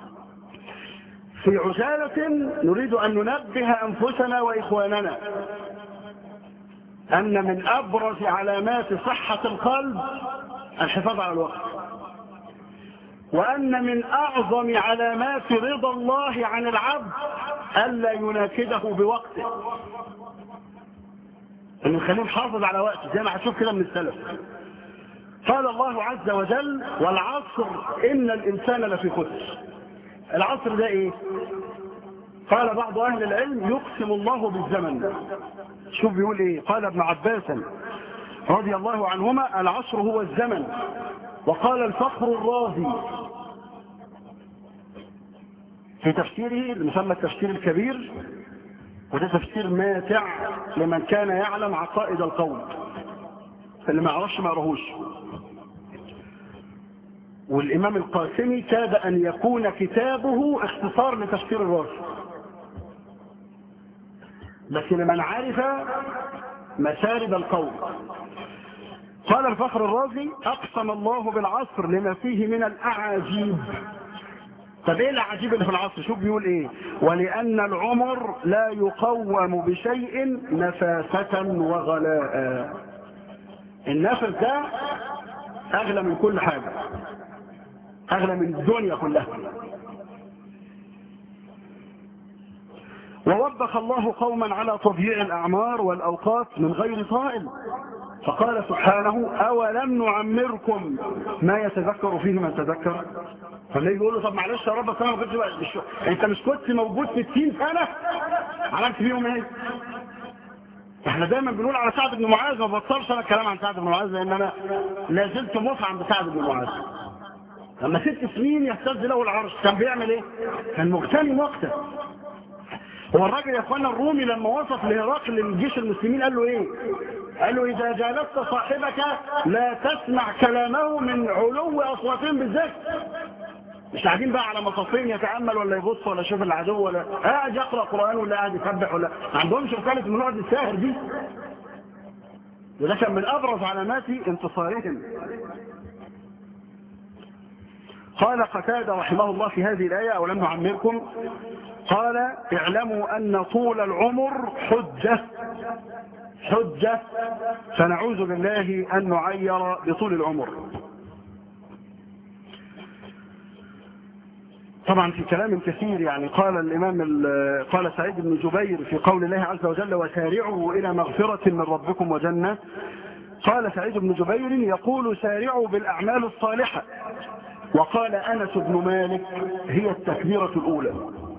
في عجالة نريد أن ننبه أنفسنا وإخواننا أن من أبرز علامات صحة القلب الحفاظ على الوقت وأن من أعظم علامات رضا الله عن العبد ألا يناكده بوقته أنه يخليه محافظ على وقته زي ما هتشوف كده من السلف قال الله عز وجل والعصر إن الإنسان لفي خسر العصر ده إيه قال بعض أهل العلم يقسم الله بالزمن شوف بيقول إيه قال ابن عباس رضي الله عنهما العصر هو الزمن وقال الفخر الرازي في تفسيره المسمى التفسير الكبير وده تفسير ماتع لمن كان يعلم عقائد القوم اللي ما يعرفش ما يقراهوش والإمام القاسمي كاد أن يكون كتابه اختصار لتفسير الرازي بس لمن عرف مسارب القوم قال الفخر الرازي أقسم الله بالعصر لما فيه من الأعاجيب طب ايه العجيب اللي في العصر شوف بيقول ايه ولأن العمر لا يقوم بشيء نفاسة وغلاء النفس ده اغلى من كل حاجة اغلى من الدنيا كلها ووبخ الله قوما على تضييع الاعمار والاوقات من غير طائل فقال سبحانه اولم نعمركم ما يتذكر فيه من تذكر فاللي يقول له طب معلش يا رب اصل انا ما كنتش مش... انت مش كنت موجود 60 سنه عملت فيهم ايه احنا دايما بنقول على سعد بن معاذ ما بطلش انا الكلام عن سعد بن معاذ لان انا لا زلت مفعم بسعد بن معاذ لما ست سنين يهتز له العرش كان بيعمل ايه كان مغتنم وقته هو الراجل يا اخوانا الرومي لما وصف لهرقل للجيش المسلمين قال له ايه قال له اذا جالست صاحبك لا تسمع كلامه من علو اصواتهم بالذات مش قاعدين بقى على مصافين يتامل ولا يبص ولا يشوف العدو ولا قاعد يقرا قران ولا قاعد يسبح ولا ما عندهمش وكاله من نقعد الساهر دي وده كان من ابرز علامات انتصارهم قال قتادة رحمه الله في هذه الآية أولم نعمركم قال اعلموا أن طول العمر حجة حجة فنعوذ بالله أن نعير بطول العمر طبعا في كلام كثير يعني قال الإمام قال سعيد بن جبير في قول الله عز وجل وسارعوا إلى مغفرة من ربكم وجنة قال سعيد بن جبير يقول سارعوا بالأعمال الصالحة وقال أنس بن مالك هي التكبيرة الأولى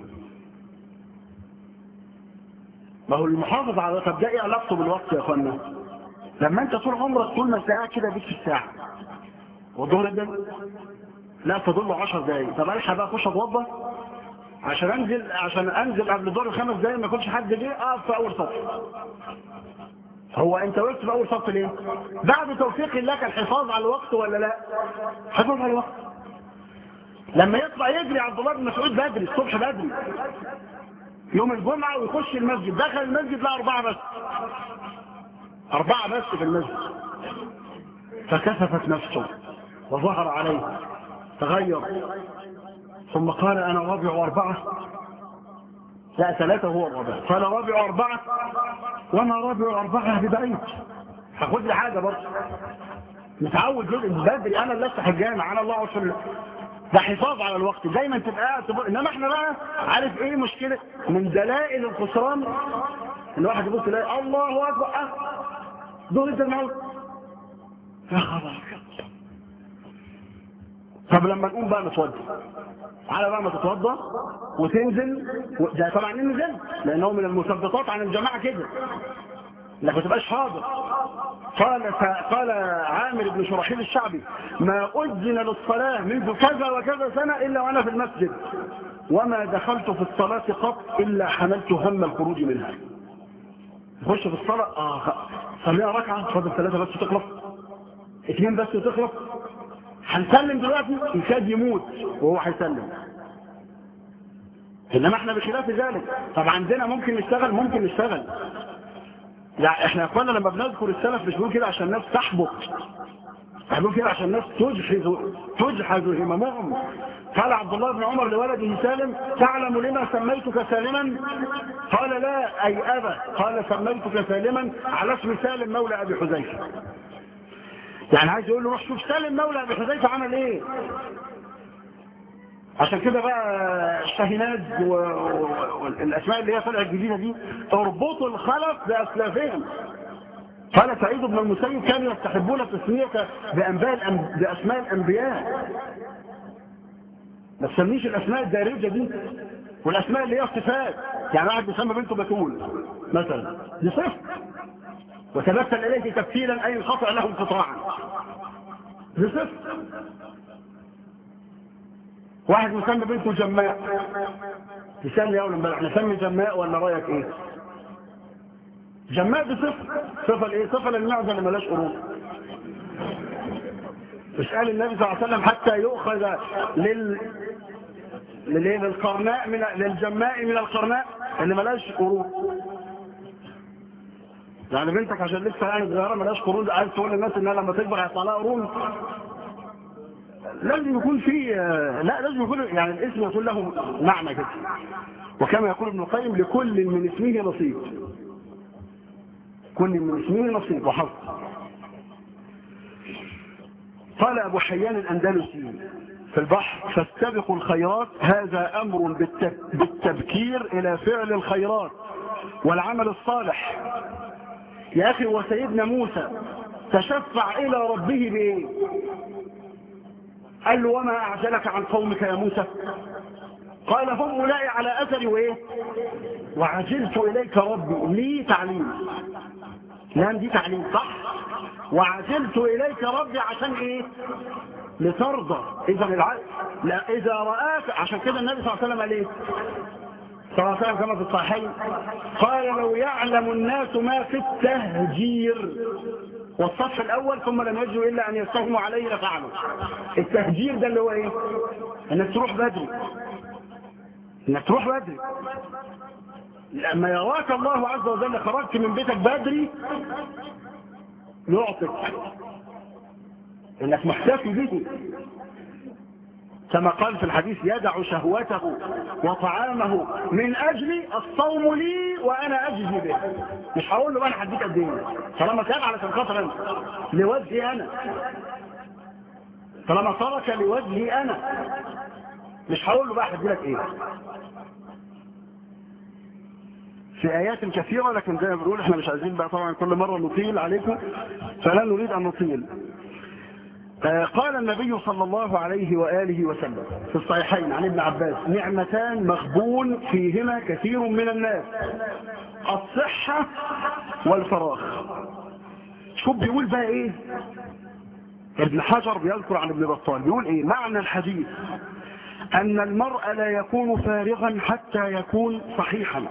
ما هو المحافظ على طب ده ايه علاقته بالوقت يا اخوانا لما انت طول عمرك طول ما انت قاعد كده بيك في الساعه والظهر ده لا فاضل له 10 دقايق طب الحق بقى اخش اتوضى عشان انزل عشان انزل قبل الظهر خمس دقايق ما يكونش حد جه اقف في اول صف هو انت وقفت في اول صف ليه بعد توفيق الله الحفاظ على الوقت ولا لا حفاظ على الوقت لما يطلع يجري عبد الله بن مسعود بدري الصبح بدري يوم الجمعة ويخش المسجد دخل المسجد لا أربعة بس أربعة بس في المسجد فكسفت نفسه وظهر عليه تغير ثم قال أنا رابع أربعة لا ثلاثة هو الرابع قال رابع أربعة وما رابع أربعة ببعيد هاخد لي حاجة برضه متعود جدا بدري أنا اللي أفتح الجامع أنا الله أعرف ده حفاظ على الوقت دايما تبقى قاعد انما احنا بقى عارف ايه مشكله من دلائل الخسران ان واحد يبص يلاقي الله اكبر اه دول انت الموت يا خبر طب لما نقوم بقى نتوضى على بقى ما تتوضى وتنزل و... ده طبعا ننزل لانه من المثبطات عن الجماعه كده انك ما تبقاش حاضر قال قال عامر بن شرحيل الشعبي ما أذن للصلاة منذ كذا وكذا سنة إلا وأنا في المسجد وما دخلت في الصلاة قط إلا حملت هم الخروج منها تخش في الصلاة آه صليها ركعة فاضل ثلاثة بس تخلص اثنين بس تخلص هنسلم دلوقتي يكاد يموت وهو هيسلم انما احنا بخلاف ذلك طب عندنا ممكن نشتغل ممكن نشتغل يعني احنا يا اخوانا لما بنذكر السلف مش بنقول كده عشان الناس تحبط احنا بنقول كده عشان الناس تجحز تجحز هممهم قال عبد الله بن عمر لولده سالم تعلم لما سميتك سالما قال لا اي ابا قال سميتك سالما على اسم سالم مولى ابي حذيفه يعني عايز يقول له روح شوف سالم مولى ابي حذيفه عمل ايه عشان كده بقى الشاهينات والاسماء اللي هي طلعت الجديده دي اربطوا الخلف باسلافهم قال سعيد بن المسيب كانوا يستحبون التسميه بانباء الأنب... باسماء الانبياء ما تسميش الاسماء الدارجه دي والاسماء اللي هي صفات يعني واحد بيسمى بنته بتول مثلا دي صفه وتمثل اليه تفسيرا اي انقطع له انقطاعا دي صفه واحد مسمي بنته جماء تسمي اول امبارح نسمي جماء ولا رايك ايه جماء دي صفه صفه الايه صفه للمعزه اللي ملاش قرون مش قال النبي صلى الله عليه وسلم حتى يؤخذ لل للايه للقرناء من للجماء من القرناء اللي ملاش قرون يعني بنتك عشان لسه يعني صغيره ملاش قرون عايز تقول للناس انها لما تكبر هيطلع لها قرون لازم يكون في لا لازم يكون يعني الاسم يكون له معنى كده وكما يقول ابن القيم لكل من اسمه نصيب كل من اسمه نصيب وحظ قال ابو حيان الاندلسي في البحر فاستبقوا الخيرات هذا امر بالتبكير الى فعل الخيرات والعمل الصالح يا اخي وسيدنا موسى تشفع الى ربه بايه قال له وما أعجلك عن قومك يا موسى قال هم أولئي على أثري وإيه وعجلت إليك ربي لي تعليم لام دي تعليم صح وعجلت إليك ربي عشان إيه لترضى إذا الع... لا إذا رآك عشان كده النبي صلى الله عليه وسلم قال إيه صلى الله عليه وسلم كما في الصحيحين قال لو يعلم الناس ما في التهجير والصف الاول ثم لم يجدوا الا ان يستهموا عليه لفعلوا التهجير ده اللي هو ايه انك تروح بدري انك تروح بدري لما يراك الله عز وجل خرجت من بيتك بدري يعطك انك محتفي به كما قال في الحديث يدع شهوته وطعامه من اجل الصوم لي وانا اجزي به مش هقول له بقى انا هديك قد ايه طالما كان على خاطر انا لوجهي انا طالما ترك لوجهي انا مش هقول له بقى هدي لك ايه في ايات كثيره لكن زي ما بنقول احنا مش عايزين بقى طبعا كل مره نطيل عليكم فلا نريد ان نطيل قال النبي صلى الله عليه وآله وسلم في الصحيحين عن ابن عباس نعمتان مغبون فيهما كثير من الناس الصحة والفراغ شوف بيقول بقى ايه ابن حجر بيذكر عن ابن بطال بيقول ايه معنى الحديث ان المرء لا يكون فارغا حتى يكون صحيحا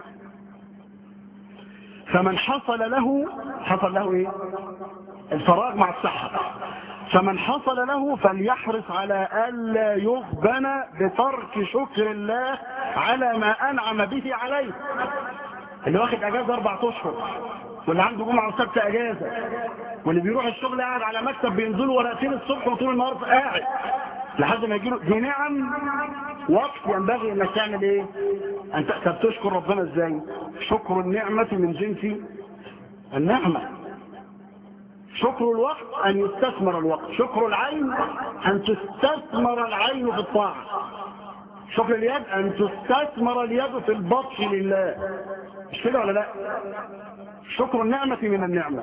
فمن حصل له حصل له ايه الفراغ مع الصحة فمن حصل له فليحرص على ألا يغبن بترك شكر الله على ما أنعم به عليه اللي واخد أجازة أربع أشهر واللي عنده جمعة وسبت أجازة واللي بيروح الشغل قاعد على مكتب بينزلوا ورقتين الصبح وطول النهار قاعد لحد ما يجيله دي نعم وقت ينبغي انك تعمل ايه انت طب تشكر ربنا ازاي شكر النعمة من جنس النعمة شكر الوقت أن يستثمر الوقت شكر العين أن تستثمر العين في الطاعة شكر اليد أن تستثمر اليد في البطش لله مش كده ولا لا شكر النعمة من النعمة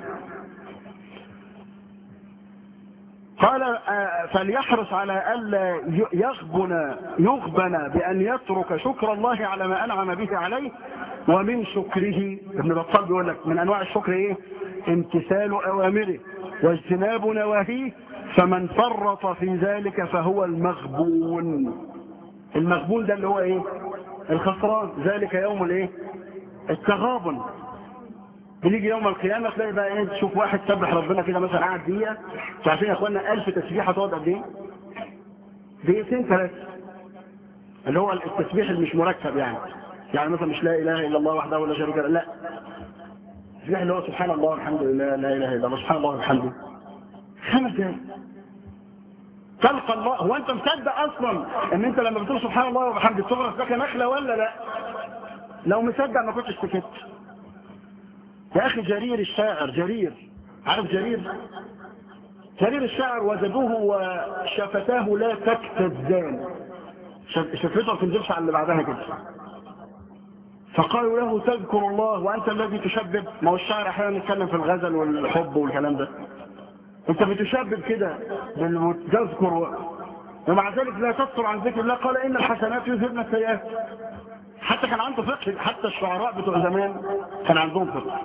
قال فليحرص على ألا يغبن يغبن بأن يترك شكر الله على ما أنعم به عليه ومن شكره ابن بطال بيقول لك من أنواع الشكر إيه امتثال أوامره واجتناب نواهيه فمن فرط في ذلك فهو المغبون المغبون ده اللي هو ايه الخسران ذلك يوم الايه التغابن بنيجي يوم القيامة تلاقي بقى ايه تشوف واحد سبح ربنا كده مثلا قاعد دقيقة انتوا عارفين يا اخوانا 1000 تسبيحة تقعد قد ايه؟ دقيقتين ثلاثة اللي هو التسبيح اللي مش مركب يعني يعني مثلا مش لا اله الا الله وحده ولا شريك له لا التسبيح اللي هو سبحان الله والحمد لله لا اله الا الله سبحان الله وبحمده خمس دقايق تلقى الله هو انت مصدق اصلا ان انت لما بتقول سبحان الله وبحمده تغرس لك نخله ولا لا لو مصدق ما كنتش سكت يا اخي جرير الشاعر جرير عارف جرير جرير الشاعر وجدوه وشفتاه لا تكتزان شفته ما تنزلش على اللي بعدها كده فقالوا له تذكر الله وانت الذي تشبب ما هو الشاعر احيانا يتكلم في الغزل والحب والكلام ده انت بتشبب كده تذكر ومع ذلك لا تذكر عن ذكر الله قال ان الحسنات يذهبن السيئات حتى كان عنده فقه حتى الشعراء بتوع زمان كان عندهم فقه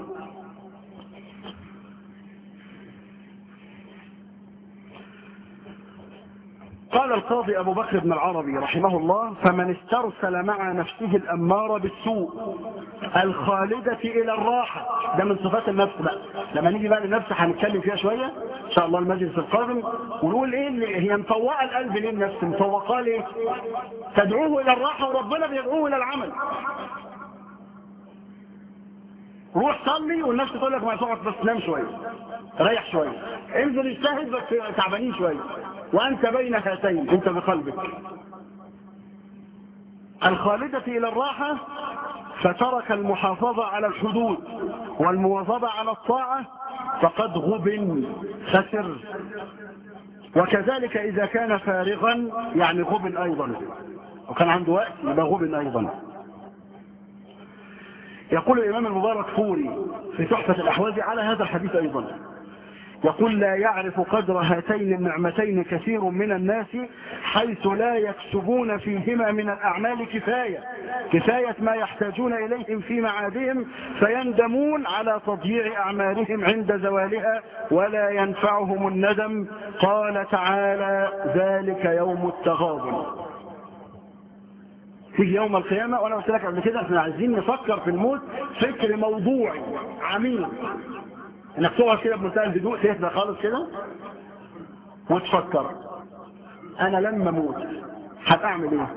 قال القاضي أبو بكر بن العربي رحمه الله فمن استرسل مع نفسه الأمارة بالسوء الخالدة إلى الراحة ده من صفات النفس بقى لما نيجي بقى للنفس هنتكلم فيها شوية إن شاء الله المجلس القادم ونقول إيه اللي هي مطوقة القلب ليه النفس مطوقة ليه تدعوه إلى الراحة وربنا بيدعوه إلى العمل روح صلي والنفس تقول لك ما تقعد بس نام شوية ريح شوية انزل اجتهد بس تعبانين شوية وأنت بين هاتين أنت بقلبك الخالدة إلى الراحة فترك المحافظة على الحدود والمواظبة على الطاعة فقد غبن خسر وكذلك إذا كان فارغا يعني غبن أيضا وكان عنده وقت يبقى غبن أيضا يقول الإمام المبارك فوري في تحفة الأحواز على هذا الحديث أيضا يقول لا يعرف قدر هاتين النعمتين كثير من الناس حيث لا يكسبون فيهما من الأعمال كفاية كفاية ما يحتاجون إليهم في معادهم فيندمون على تضييع أعمالهم عند زوالها ولا ينفعهم الندم قال تعالى ذلك يوم التغابن تيجي يوم القيامة وانا قلت لك قبل كده احنا عايزين نفكر في الموت فكر موضوعي عميق انك تقعد كده بمنتهى الهدوء تهدى خالص كده وتفكر انا لما اموت هتعمل ايه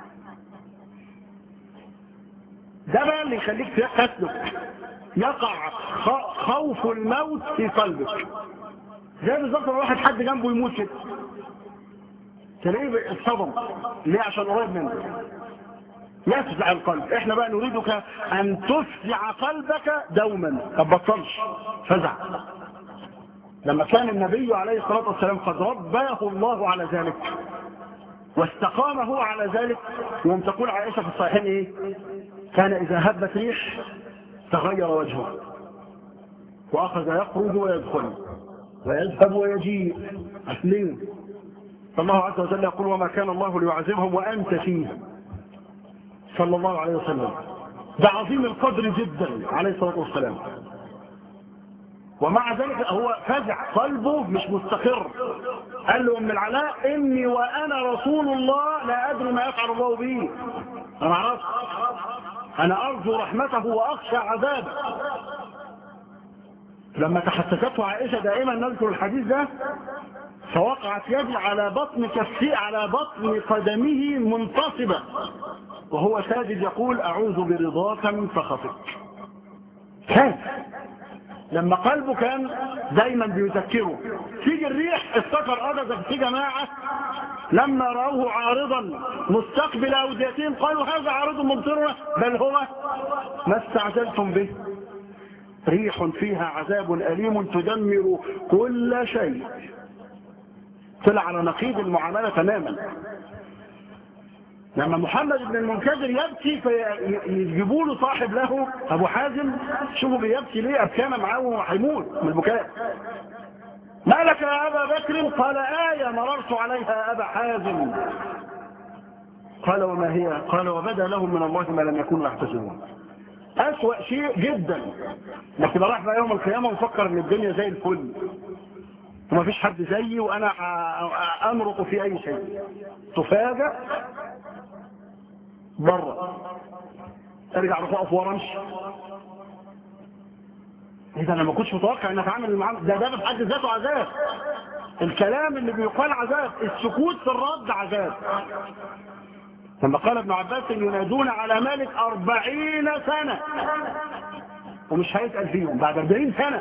ده بقى اللي يخليك تسلك يقع خوف الموت في قلبك زي بالظبط لو واحد حد جنبه يموت كده تلاقيه اتصدم ليه عشان قريب منك يفزع القلب احنا بقى نريدك ان تفزع قلبك دوما ما تبطلش فزع لما كان النبي عليه الصلاة والسلام قد رباه الله على ذلك واستقام هو على ذلك يوم تقول عائشة في الصحيحين ايه كان اذا هبت ريح تغير وجهه واخذ يخرج ويدخل ويذهب ويجيء أسلم فالله عز وجل يقول وما كان الله ليعذبهم وأنت فيه صلى الله عليه وسلم ده عظيم القدر جدا عليه الصلاة والسلام ومع ذلك هو فزع قلبه مش مستقر قال له ام العلاء اني وانا رسول الله لا ادري ما يفعل الله بي انا معرفش انا ارجو رحمته واخشى عذابه لما تحسسته عائشة دائما نذكر الحديث ده فوقعت يدي على بطن كفي على بطن قدمه منتصبة وهو ساجد يقول أعوذ برضاك من سخطك كان لما قلبه كان دايما بيذكره تيجي الريح افتكر أبدا في جماعة لما رأوه عارضا مستقبل أوديتهم قالوا هذا عارض ممطرنا بل هو ما استعجلتم به ريح فيها عذاب أليم تدمر كل شيء طلع على نقيض المعاملة تماما لما محمد بن المنكدر يبكي فيجيبوا له صاحب له ابو حازم شوفوا بيبكي ليه ابكانا معاه وهيموت من البكاء ما لك يا ابا بكر قال آية مررت عليها ابا حازم قال وما هي قال وبدا لهم من الله ما لم يكونوا يحتسبون أسوأ شيء جدا لكن راح بقى يوم القيامة وفكر ان الدنيا زي الفل وما فيش حد زيي وانا امرق في اي شيء تفاجأ بره ارجع رفوق ورا امشي اذا انا ما كنتش متوقع ان اتعامل معاه ده ده في حد ذاته عذاب الكلام اللي بيقال عذاب السكوت في الرد عذاب لما قال ابن عباس ينادون على مالك أربعين سنة ومش هيسأل فيهم بعد أربعين سنة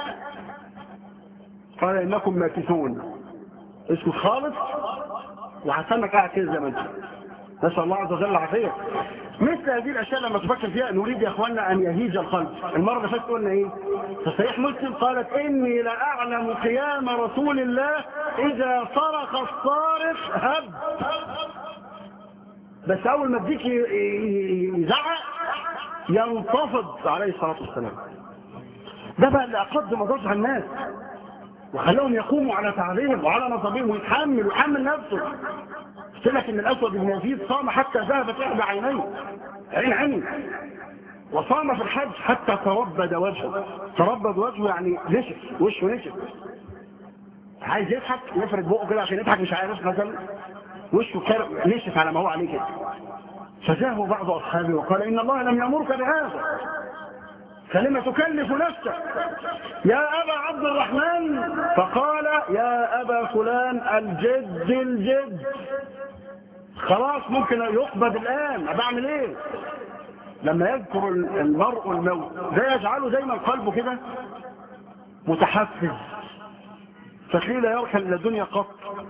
قال إنكم ماكثون اسكت خالص وهستنك قاعد كده زي ما انت نسأل الله عز وجل العافية مثل هذه الأشياء لما تفكر فيها نريد يا أخوانا أن يهيج القلب المرة اللي فاتت قلنا إيه في صحيح مسلم قالت إني لأعلم قيام رسول الله إذا صرخ الصارخ هب بس اول ما اديك يزعق ينتفض عليه الصلاه والسلام ده بقى اللي اقد مضاجع الناس وخلاهم يقوموا على تعليم وعلى نصابهم ويتحمل ويحمل نفسه قلت لك ان الاسود بن يزيد صام حتى ذهبت احدى عينيه عين عين وصام في الحج حتى تربد وجهه تربد وجهه يعني نشف وشه نشف عايز يضحك يفرد بقه كده عشان يضحك مش عارف مثلا وشه نشف على ما هو عليه كده فجاءه بعض أصحابه وقال إن الله لم يأمرك بهذا فلما تكلف نفسك يا أبا عبد الرحمن فقال يا أبا فلان الجد الجد خلاص ممكن يقبض الآن أبعمل إيه لما يذكر المرء الموت ده يجعله دايما قلبه كده متحفز فتلاقيه لا يركن إلى الدنيا قط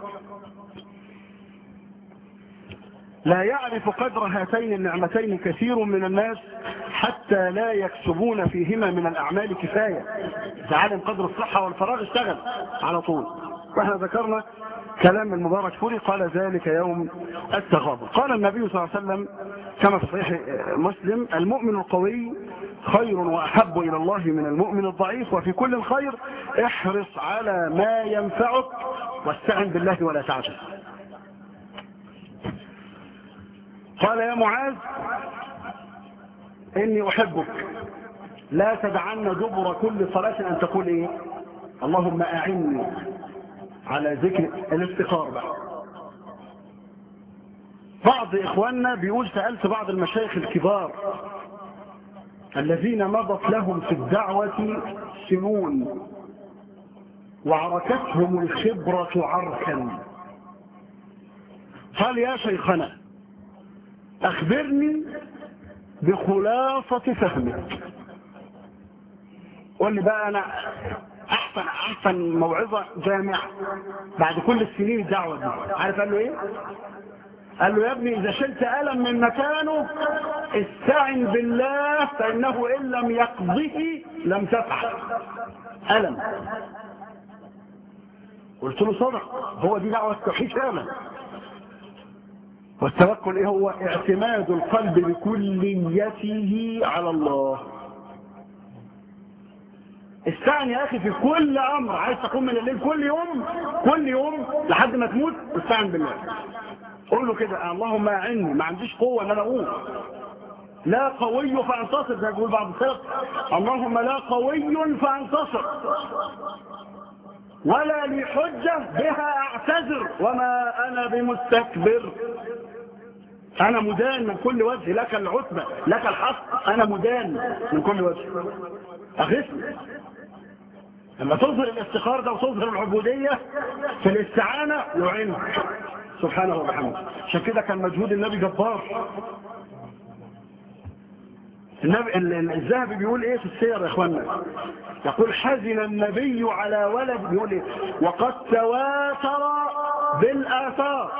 لا يعرف قدر هاتين النعمتين كثير من الناس حتى لا يكسبون فيهما من الأعمال كفاية إذا علم قدر الصحة والفراغ اشتغل على طول واحنا ذكرنا كلام المبارك فوري قال ذلك يوم التغابن قال النبي صلى الله عليه وسلم كما في صحيح مسلم المؤمن القوي خير وأحب إلى الله من المؤمن الضعيف وفي كل الخير احرص على ما ينفعك واستعن بالله ولا تعجز قال يا معاذ إني أحبك لا تدعن دبر كل صلاة أن تقول إيه اللهم أعني على ذكر الافتقار بقى بعض إخواننا بيقول سألت بعض المشايخ الكبار الذين مضت لهم في الدعوة سنون وعركتهم الخبرة عركا قال يا شيخنا أخبرني بخلاصة فهمك قول لي بقى أنا أحسن أحسن موعظة جامعة بعد كل السنين الدعوة دي عارف قال له إيه؟ قال له يا ابني إذا شلت ألم من مكانه استعن بالله فإنه إن لم يقضه لم تفعل ألم قلت له صدق هو دي دعوة التوحيد فعلا والتوكل ايه هو اعتماد القلب بكليته على الله استعن يا اخي في كل امر عايز تقوم من الليل كل يوم كل يوم لحد ما تموت استعن بالله قول له كده اللهم اعني ما عنديش قوه ان انا اقوم لا قوي فانتصر زي يقول بعض السلف اللهم لا قوي فانتصر ولا لي حجة بها اعتذر وما انا بمستكبر انا مدان من كل وجه لك العتبة لك الحق انا مدان من كل وجه اغثني لما تظهر الافتقار ده وتظهر العبودية في الاستعانة يعينك سبحانه وبحمده عشان كده كان مجهود النبي جبار النبي الذهبي بيقول ايه في السير يا اخوانا يقول حزن النبي على ولد بيقول ايه وقد تواتر بالاثار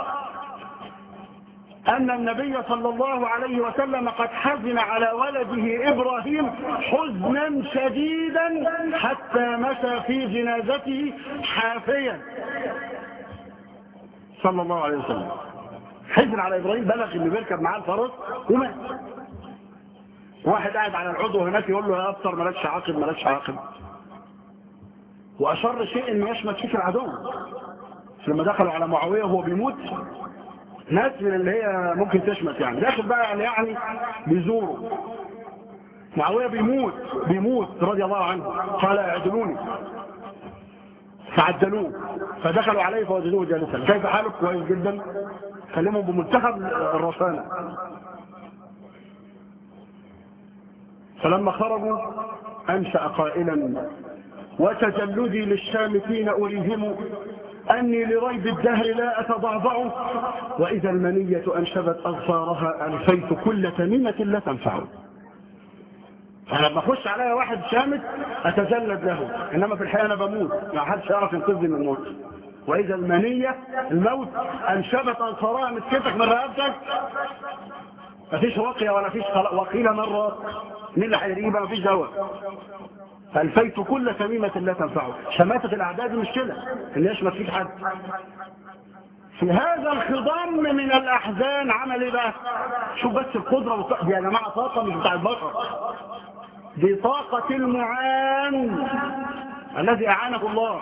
ان النبي صلى الله عليه وسلم قد حزن على ولده ابراهيم حزنا شديدا حتى مشى في جنازته حافيا صلى الله عليه وسلم حزن على ابراهيم بلغ انه بيركب معاه الفرس ومات واحد قاعد على العضو هناك يقول له يا ابصر مالكش عاقب مالكش عاقب واشر شيء انه يشمت فيك العدو لما دخلوا على معاويه وهو بيموت ناس من اللي هي ممكن تشمت يعني داخل بقى يعني يعني بيزوره معاويه بيموت بيموت رضي الله عنه قال اعدلوني فعدلوه فدخلوا عليه فوجدوه جالسا كيف حالك كويس جدا كلموا بمنتهى الرسانه فلما خرجوا أنشأ قائلا وتجلدي للشامتين أريهم أني لريب الدهر لا أتضعضع وإذا المنية أنشبت أغفارها ألفيت كل تميمة لا تنفع فلما أخش عليا واحد شامت أتجلد له إنما في الحقيقة أنا بموت ما حدش يعرف ينقذني من الموت وإذا المنية الموت أنشبت أغفارها مسكتك من رقبتك مفيش وقية ولا فيش وقيلة مرة مين اللي هيريبها مفيش دواء فالفيت كل تميمة لا تنفعه شماتة الأعداد مش كده اللي يشمت فيك حد في هذا الخضم من الأحزان عمل ايه بقى شوف بس القدرة والطاقة دي يا جماعة طاقة مش بتاع البشر دي طاقة المعان الذي أعانه الله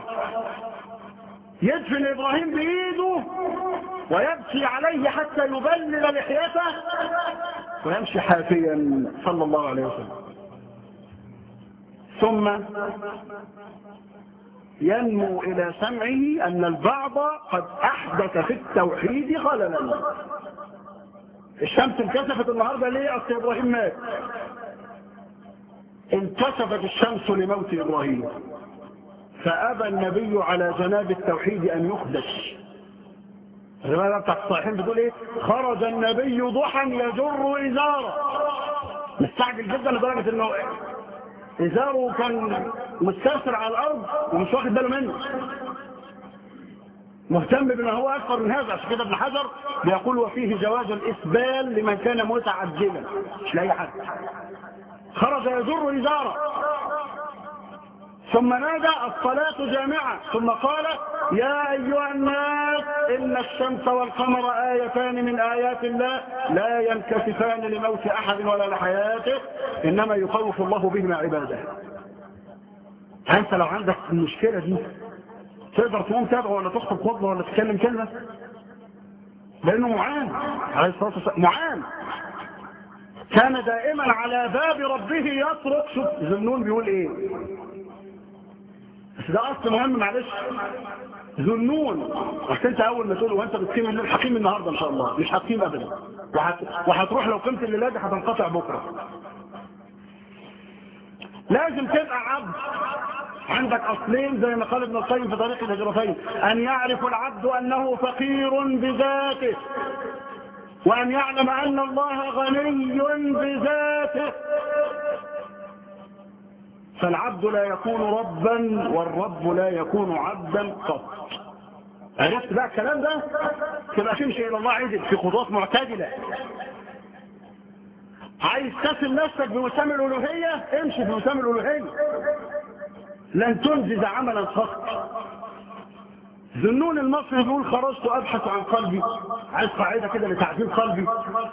يدفن إبراهيم بإيده ويبكي عليه حتى يبلل لحيته ويمشي حافيا صلى الله عليه وسلم ثم ينمو إلى سمعه أن البعض قد أحدث في التوحيد خللا الشمس انكسفت النهاردة ليه أصل إبراهيم مات انكسفت الشمس لموت إبراهيم فأبى النبي على جناب التوحيد أن يخدش الرواية بتاعت الصحيحين بتقول ايه خرج النبي ضحى يجر إزاره مستعجل جدا لدرجة انه إزاره كان مستأثر على الأرض ومش واخد باله منه مهتم بما هو أكثر من هذا عشان كده ابن حجر بيقول وفيه جواز الإسبال لمن كان متعجلا مش لأي حد خرج يجر إزاره ثم نادى الصلاة جامعة ثم قال يا أيها الناس إن الشمس والقمر آيتان من آيات الله لا ينكسفان لموت أحد ولا لحياته إنما يخوف الله بهما عباده أنت لو عندك المشكلة دي تقدر تقوم تدعو ولا تخطب خطبة ولا تتكلم كلمة لأنه معان عليه الصلاة والسلام معان كان دائما على باب ربه يطرق شوف زنون بيقول ايه بس ده اصل مهم معلش ذنون بس انت اول ما تقول وانت بتقيم الليل حقيم النهارده ان شاء الله مش هتقيم ابدا وهت... وهتروح لو قمت الليله دي هتنقطع بكره لازم تبقى عبد عندك اصلين زي ما قال ابن القيم في طريق الهجرتين ان يعرف العبد انه فقير بذاته وان يعلم ان الله غني بذاته فالعبد لا يكون ربا والرب لا يكون عبدا قط عرفت بقى الكلام ده تبقى تمشي الى الله عدل في خطوات معتدله عايز تسل نفسك بوسام الالوهيه امشي بوسام الالوهيه لن تنجز عملا قط ذنون المصري بيقول خرجت ابحث عن قلبي عايز قاعده كده لتعديل قلبي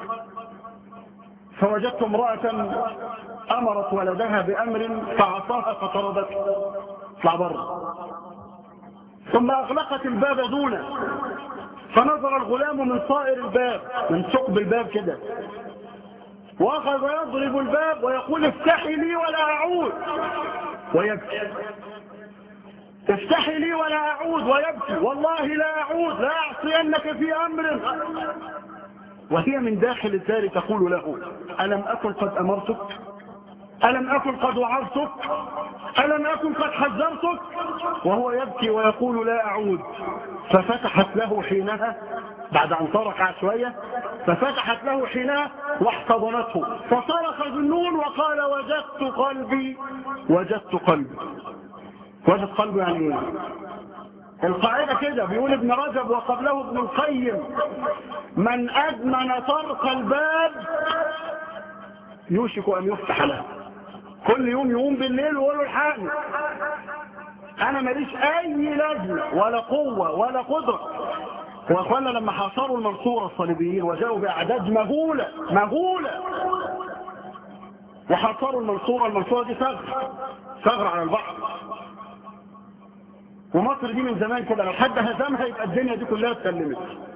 فوجدت امراه امرت ولدها بامر فعصاها فطردته اطلع بره ثم اغلقت الباب دونه فنظر الغلام من صائر الباب من ثقب الباب كده واخذ يضرب الباب ويقول افتحي لي ولا اعود ويبكي افتحي لي ولا اعود ويبكي والله لا اعود لا اعصينك في امر وهي من داخل الدار تقول له الم اكن قد امرتك ألم أكن قد وعظتك ألم أكن قد حذرتك وهو يبكي ويقول لا أعود ففتحت له حينها بعد أن طرق شوية ففتحت له حينها واحتضنته فصرخ ذنون وقال وجدت قلبي وجدت قلبي وجد قلبه يعني ايه القاعدة كده بيقول ابن رجب وقبله ابن القيم من أدمن طرق الباب يوشك أن يفتح له كل يوم يقوم بالليل ويقول له الحقني انا ماليش اي لازمه ولا قوه ولا قدره واخوانا لما حاصروا المنصوره الصليبيين وجاءوا باعداد مهوله مهوله وحاصروا المنصوره المنصوره دي ثغر ثغر على البحر ومصر دي من زمان كده لو حد هزمها يبقى الدنيا دي كلها اتسلمت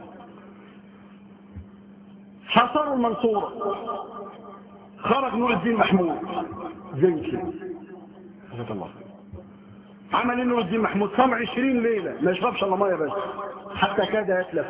حاصروا المنصوره خرج نور الدين محمود زنكي جزاك الله عمل ايه نور الدين محمود صام 20 ليله ما يشربش الا ميه بس حتى كاد يتلف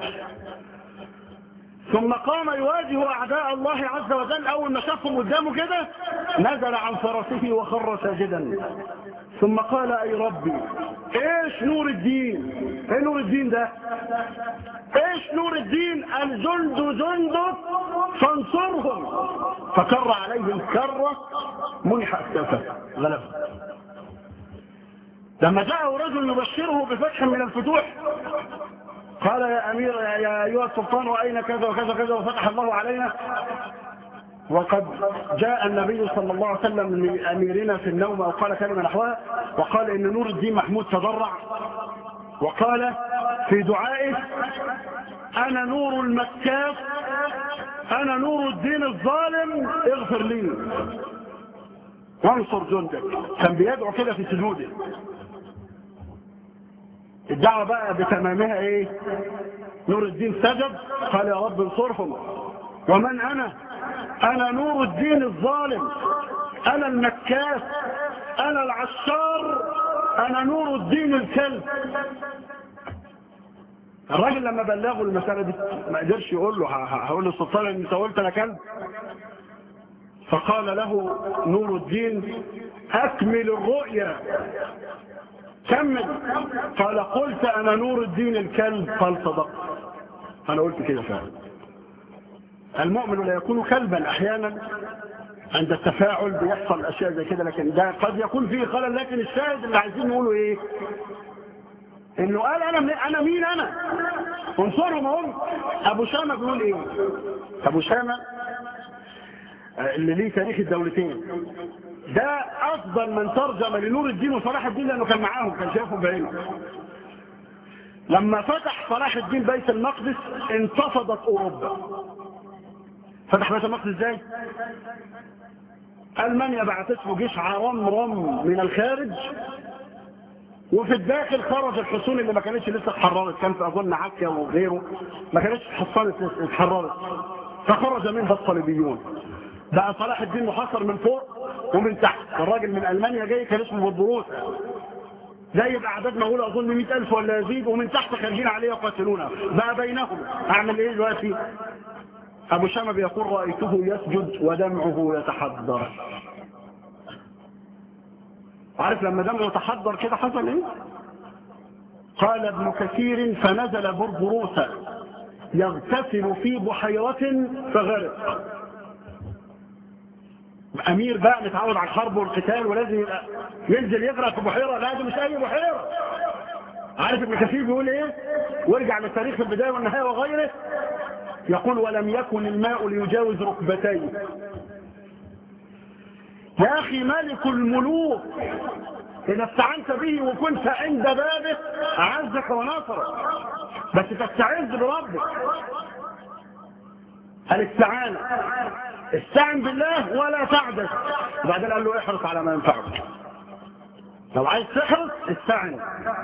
ثم قام يواجه اعداء الله عز وجل اول ما شافهم قدامه كده نزل عن فرسه وخر ساجدا ثم قال اي ربي ايش نور الدين ايه نور الدين ده ايش نور الدين الجند جندك فانصرهم فكر عليهم كرة منح اكتافه غلب لما جاءه رجل يبشره بفتح من الفتوح قال يا امير يا ايها السلطان واين كذا وكذا كذا وفتح الله علينا وقد جاء النبي صلى الله عليه وسلم من اميرنا في النوم او قال كلمه نحوها وقال ان نور الدين محمود تضرع وقال في دعائه انا نور المكاف انا نور الدين الظالم اغفر لي وانصر جندك كان بيدعو كده في سجوده الدعوة بقى بتمامها ايه نور الدين سجد قال يا رب انصرهم ومن انا انا نور الدين الظالم انا المكاس انا العشار انا نور الدين الكلب الراجل لما بلغه المسألة دي ما قدرش يقول له هقول للسلطان ان انت قلت انا كلب فقال له نور الدين اكمل الرؤيا كمل قال قلت انا نور الدين الكلب قال صدق انا قلت كده فعلا المؤمن لا يكون كلبا احيانا عند التفاعل بيحصل اشياء زي كده لكن ده قد يكون فيه خلل لكن الشاهد اللي عايزين نقوله ايه انه قال انا من انا مين انا انصرهم هم ابو شامه بيقول ايه ابو شامه اللي ليه تاريخ الدولتين ده افضل من ترجم لنور الدين وصلاح الدين لانه كان معاهم كان شايفهم بعينه لما فتح صلاح الدين بيت المقدس انتفضت اوروبا فتح بيت المقدس ازاي المانيا بعثت له جيش عرم رم من الخارج وفي الداخل خرج الحصون اللي ما كانتش لسه اتحررت كان في اظن عكا وغيره ما كانتش حصانت اتحررت فخرج منها الصليبيون بقى صلاح الدين محاصر من فوق ومن تحت الراجل من المانيا جاي كان اسمه بربروسا ده يبقى اعداد مهوله اظن 100000 ولا يزيد ومن تحت خارجين عليه يقاتلونه بقى بينهم اعمل ايه دلوقتي ابو شامه بيقول رايته يسجد ودمعه يتحضر عارف لما دمعه يتحضر كده حصل ايه قال ابن كثير فنزل بربروسا يغتسل في بحيرة فغرق امير بقى متعود على الحرب والقتال ولازم يبقى ينزل يغرق في بحيره لا ده مش اي بحيره عارف ابن كثير بيقول ايه وارجع للتاريخ في البدايه والنهايه وغيره يقول ولم يكن الماء ليجاوز ركبتيه يا اخي ملك الملوك اذا استعنت به وكنت عند بابه اعزك ونصرك بس تستعز بربك الاستعانه استعن بالله ولا تعجز وبعدين قال له احرص على ما ينفعك لو عايز تحرص استعن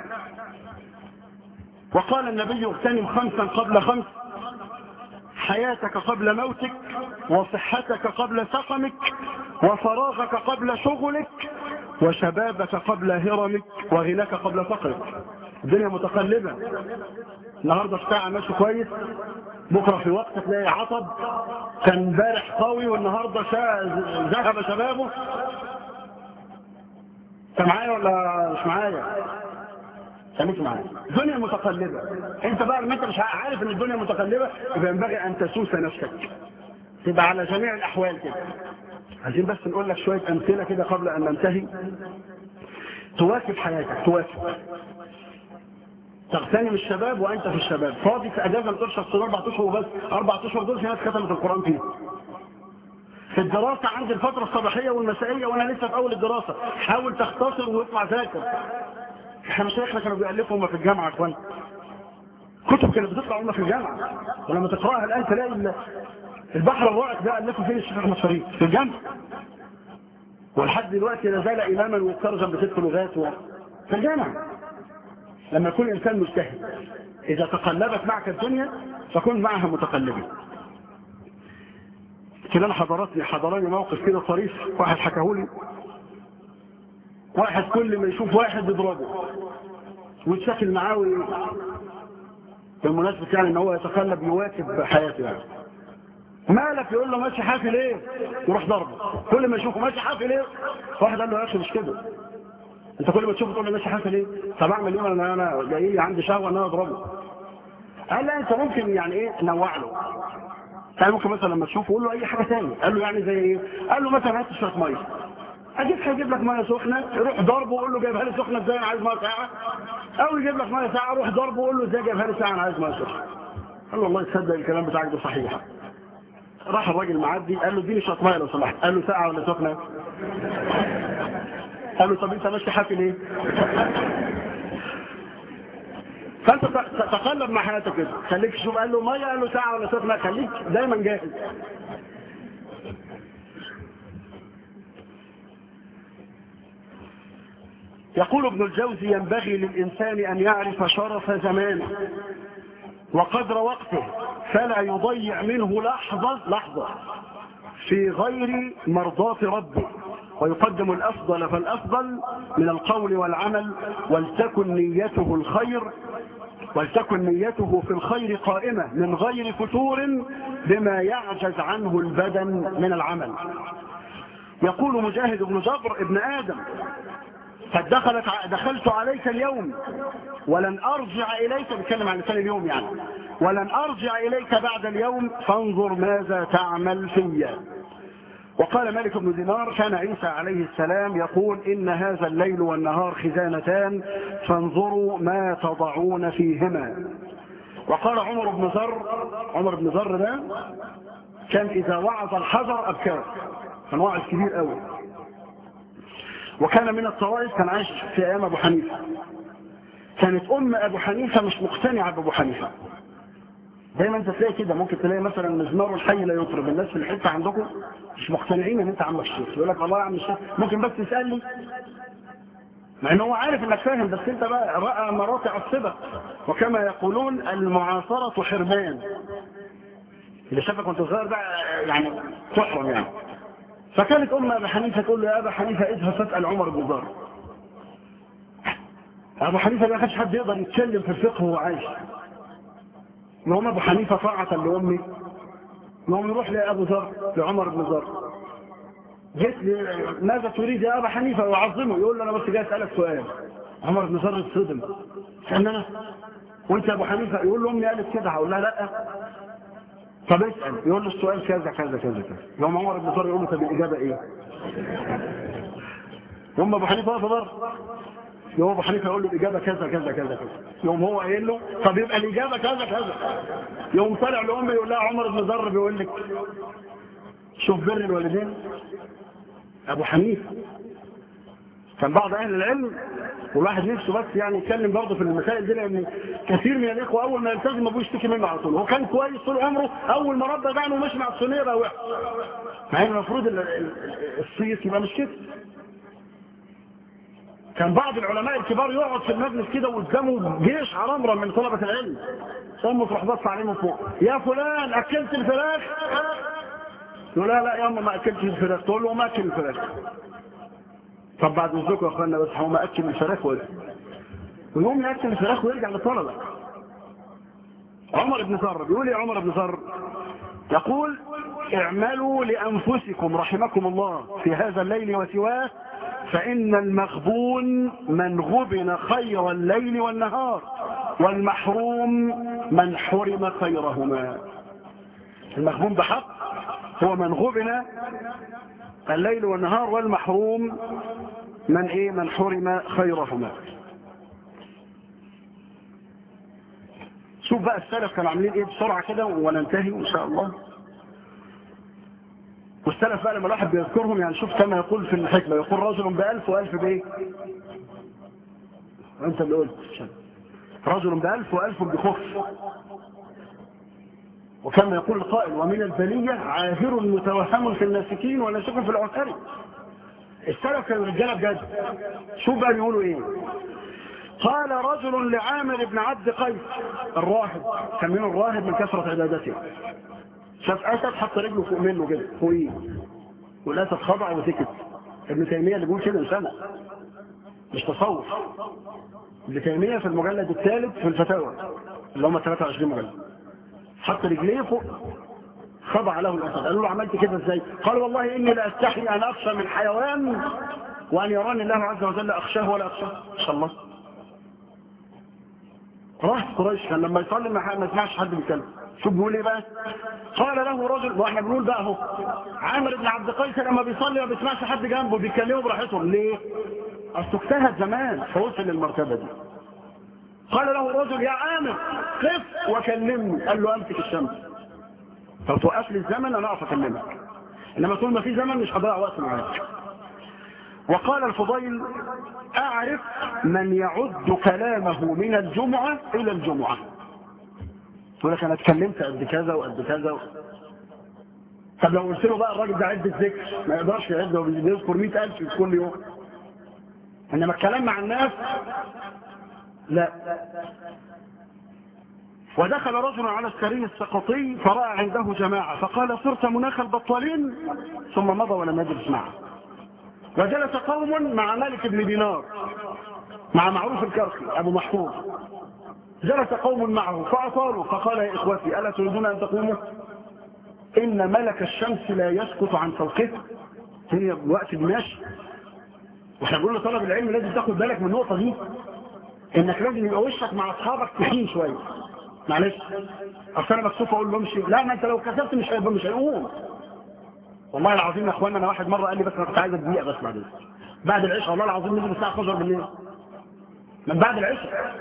وقال النبي اغتنم خمسا قبل خمس حياتك قبل موتك وصحتك قبل سقمك وفراغك قبل شغلك وشبابك قبل هرمك وغناك قبل فقرك الدنيا متقلبة النهاردة الساعة ماشي كويس بكرة في وقت تلاقي عطب كان امبارح قوي والنهاردة ذهب شبابه انت معايا ولا مش معايا خليك معايا الدنيا متقلبة انت بقى لما انت مش عارف ان الدنيا متقلبة يبقى ينبغي ان تسوس نفسك تبقى على جميع الاحوال كده عايزين بس نقول لك شوية امثلة كده قبل ان ننتهي تواكب حياتك تواكب تغتنم الشباب وانت في الشباب فاضي في اجازه ما تقولش اصل اربع اشهر وبس اربع اشهر دول في ناس ختمت القران فيه في الدراسة عندي الفترة الصباحية والمسائية وانا لسه في اول الدراسة حاول تختصر واطلع ذاكر احنا مشايخنا كانوا بيألفوا هم في الجامعة يا اخوان كتب كانت بتطلع هم في الجامعة ولما تقراها الان تلاقي البحر الرائق ده ألفوا فيه الشيخ احمد شريف في الجامعة ولحد دلوقتي لا زال اماما ويترجم بست لغات و... في الجامعة لما يكون انسان مجتهد اذا تقلبت معك الدنيا فكن معها متقلبا كده انا حضرتني حضراني موقف كده طريف واحد حكاهولي واحد كل ما يشوف واحد يضربه ويتشكل معاه وي... بالمناسبة يعني ان هو يتقلب يواكب حياته يعني مالك يقول له ماشي حافي ليه يروح ضربه كل ما يشوفه ماشي حافي ليه واحد قال له يا اخي مش كده انت كل ما تشوفه تقول له ماشي حافي ليه طب اعمل ايه انا انا جاي لي عندي شهوه ان انا اضربه قال لا انت ممكن يعني ايه نوع له قال ممكن مثلا لما تشوفه قول له اي حاجه ثانيه قال له يعني زي ايه قال له مثلا هات شويه ميه اجيب هجيب لك ميه سخنه روح ضربه وقول له جايبها لي سخنه ازاي انا عايز ميه ساعه او يجيب لك ميه ساعه روح ضربه وقول له ازاي جايبها لي ساعه انا عايز ميه سخنه قال له والله تصدق الكلام بتاعك ده صحيح راح الراجل معدي قال له اديني شويه ميه لو سمحت قال له ساعه ولا سخنه قال له طب انت ماشي حافي ليه فانت تقلب مع حياتك كده خليك تشوف قال له ميه قال له ساعه ولا سخنه خليك دايما جاهز يقول ابن الجوزي ينبغي للإنسان أن يعرف شرف زمانه وقدر وقته فلا يضيع منه لحظة لحظة في غير مرضاة ربه ويقدم الأفضل فالأفضل من القول والعمل ولتكن نيته الخير ولتكن نيته في الخير قائمة من غير فتور بما يعجز عنه البدن من العمل يقول مجاهد بن جبر ابن آدم قد دخلت دخلت عليك اليوم ولن ارجع اليك بتكلم عن لسان اليوم يعني ولن ارجع اليك بعد اليوم فانظر ماذا تعمل فيا وقال مالك بن دينار كان عيسى عليه السلام يقول ان هذا الليل والنهار خزانتان فانظروا ما تضعون فيهما وقال عمر بن ذر عمر بن ذر ده كان اذا وعظ الحجر ابكاه كان واعظ كبير قوي وكان من الطوائف كان عايش في ايام ابو حنيفه كانت ام ابو حنيفه مش مقتنعه بابو حنيفه دايما انت تلاقي كده ممكن تلاقي مثلا مزمار الحي لا يطرب الناس في الحته عندكم مش مقتنعين ان انت عمك الشيخ يقول لك والله يا عم الشيخ ممكن بس تسالني مع ان هو عارف انك فاهم بس انت بقى راى مراتع الصدق وكما يقولون المعاصره حرمان اللي شافك وانت صغير بقى يعني تحرم يعني فكانت ام ابي حنيفه تقول له يا ابا حنيفه اذهب فاسال عمر بن ذر ابو حنيفه ما كانش حد يقدر يتكلم في الفقه وهو عايش المهم ابو حنيفه طاعه لامي المهم يروح لابو ذر لعمر بن ذر جيت لي ماذا تريد يا ابا حنيفه ويعظمه يقول له انا بس جاي اسالك سؤال عمر بن ذر اتصدم كان انا وانت يا ابو حنيفه يقول له امي قالت كده هقول لها لا طب اسال يقول له السؤال كذا كذا كذا كذا يوم عمر بن ذر يقول له طب الاجابه ايه يوم ابو حنيفه واقف بره يوم ابو حنيفه يقول له الاجابه كذا كذا كذا كذا يوم هو قايل له طب يبقى الاجابه كذا كذا يوم طالع لامي يقول لها عمر بن ذر بيقول لك شوف بر الوالدين ابو حنيفه كان بعض اهل العلم والواحد نفسه بس يعني يتكلم برضه في المسائل دي لان كثير من الاخوه اول ما يلتزم ابوه يشتكي منه على طول هو كان كويس طول عمره اول ما ربى دعنه ومشي مع السنيه بقى وحش مع ان المفروض الصيص يبقى مش كده كان بعض العلماء الكبار يقعد في المجلس كده وقدامه جيش عرمرة من طلبة العلم امه تروح بص عليه من فوق يا فلان اكلت الفراخ يقول لا لا يا اما ما اكلتش الفراخ تقول له ما اكل الفراخ طب بعد اذنكم يا اخوانا بس هو ما اكل الفراخ ولا ويقوم ياكل الفراخ ويرجع للطلبه عمر بن ثر بيقول يا عمر بن ثر يقول اعملوا لانفسكم رحمكم الله في هذا الليل وسواه فإن المغبون من غبن خير الليل والنهار والمحروم من حرم خيرهما المغبون بحق هو من غبن الليل والنهار والمحروم من ايه من حرم خيرهما شوف بقى السلف كانوا عاملين ايه بسرعة كده وننتهي ان شاء الله والسلف بقى لما الواحد بيذكرهم يعني شوف كما يقول في الحكمة يقول رجل بألف وألف بإيه أنت اللي قلت رجل بألف وألف بخف وكما يقول القائل ومن البلية عاهر متوهم في الناسكين وناسك في العكر السلف كانوا رجاله بجد شوف بقى بيقولوا ايه قال رجل لعامر بن عبد قيس الراهب كان من الراهب من كثرة عبادته شاف اسد حط رجله فوق منه كده فوقيه والاسد خضع وسكت ابن تيميه اللي بيقول كده انسان مش تصور ابن تيميه في المجلد الثالث في الفتاوى اللي هم 23 مجلد حط رجليه فوق خضع له الاسد قالوا له عملت كده ازاي قال والله اني لا استحي ان اخشى من حيوان وان يراني الله عز وجل اخشاه ولا اخشاه ان شاء الله راح قريش كان لما يصلي ما يسمعش حد بيتكلم شوف بيقول ايه بقى قال له رجل واحنا بنقول بقى اهو عامر بن عبد القيس لما بيصلي ما بيسمعش حد جنبه بيتكلموا براحتهم ليه اصل اجتهد زمان فوصل للمرتبه دي قال له رجل يا عامر قف وكلمني قال له امسك الشمس لو توقف لي الزمن انا اقف اكلمك انما طول ما في زمن مش هضيع وقت معاك وقال الفضيل اعرف من يعد كلامه من الجمعه الى الجمعه يقول لك انا اتكلمت قد كذا وقد كذا و... طب لو قلت له بقى الراجل ده عد الذكر ما يقدرش يعد هو بيذكر 100000 في كل يوم انما الكلام مع الناس لا ودخل رجل على السري السقطي فرأى عنده جماعة فقال صرت مناخ البطالين ثم مضى ولم يجلس معه وجلس قوم مع مالك بن دينار مع معروف الكرخي أبو محفوظ جلس قوم معه فأطالوا فقال يا إخوتي ألا تريدون أن تقوموا إن ملك الشمس لا يسكت عن فوقه هي وقت الماشي واحنا بنقول لطلب العلم لازم تاخد بالك من النقطة دي انك لازم يبقى وشك مع اصحابك تخين شوية معلش اصل انا مكسوف اقول له امشي لا ما انت لو كسبت مش هيبقى مش هيقوم والله العظيم يا اخوانا انا واحد مره قال لي بس انا كنت عايز دقيقه بس بعدين بعد العشاء والله العظيم نزل الساعه 12 بالليل من بعد العشاء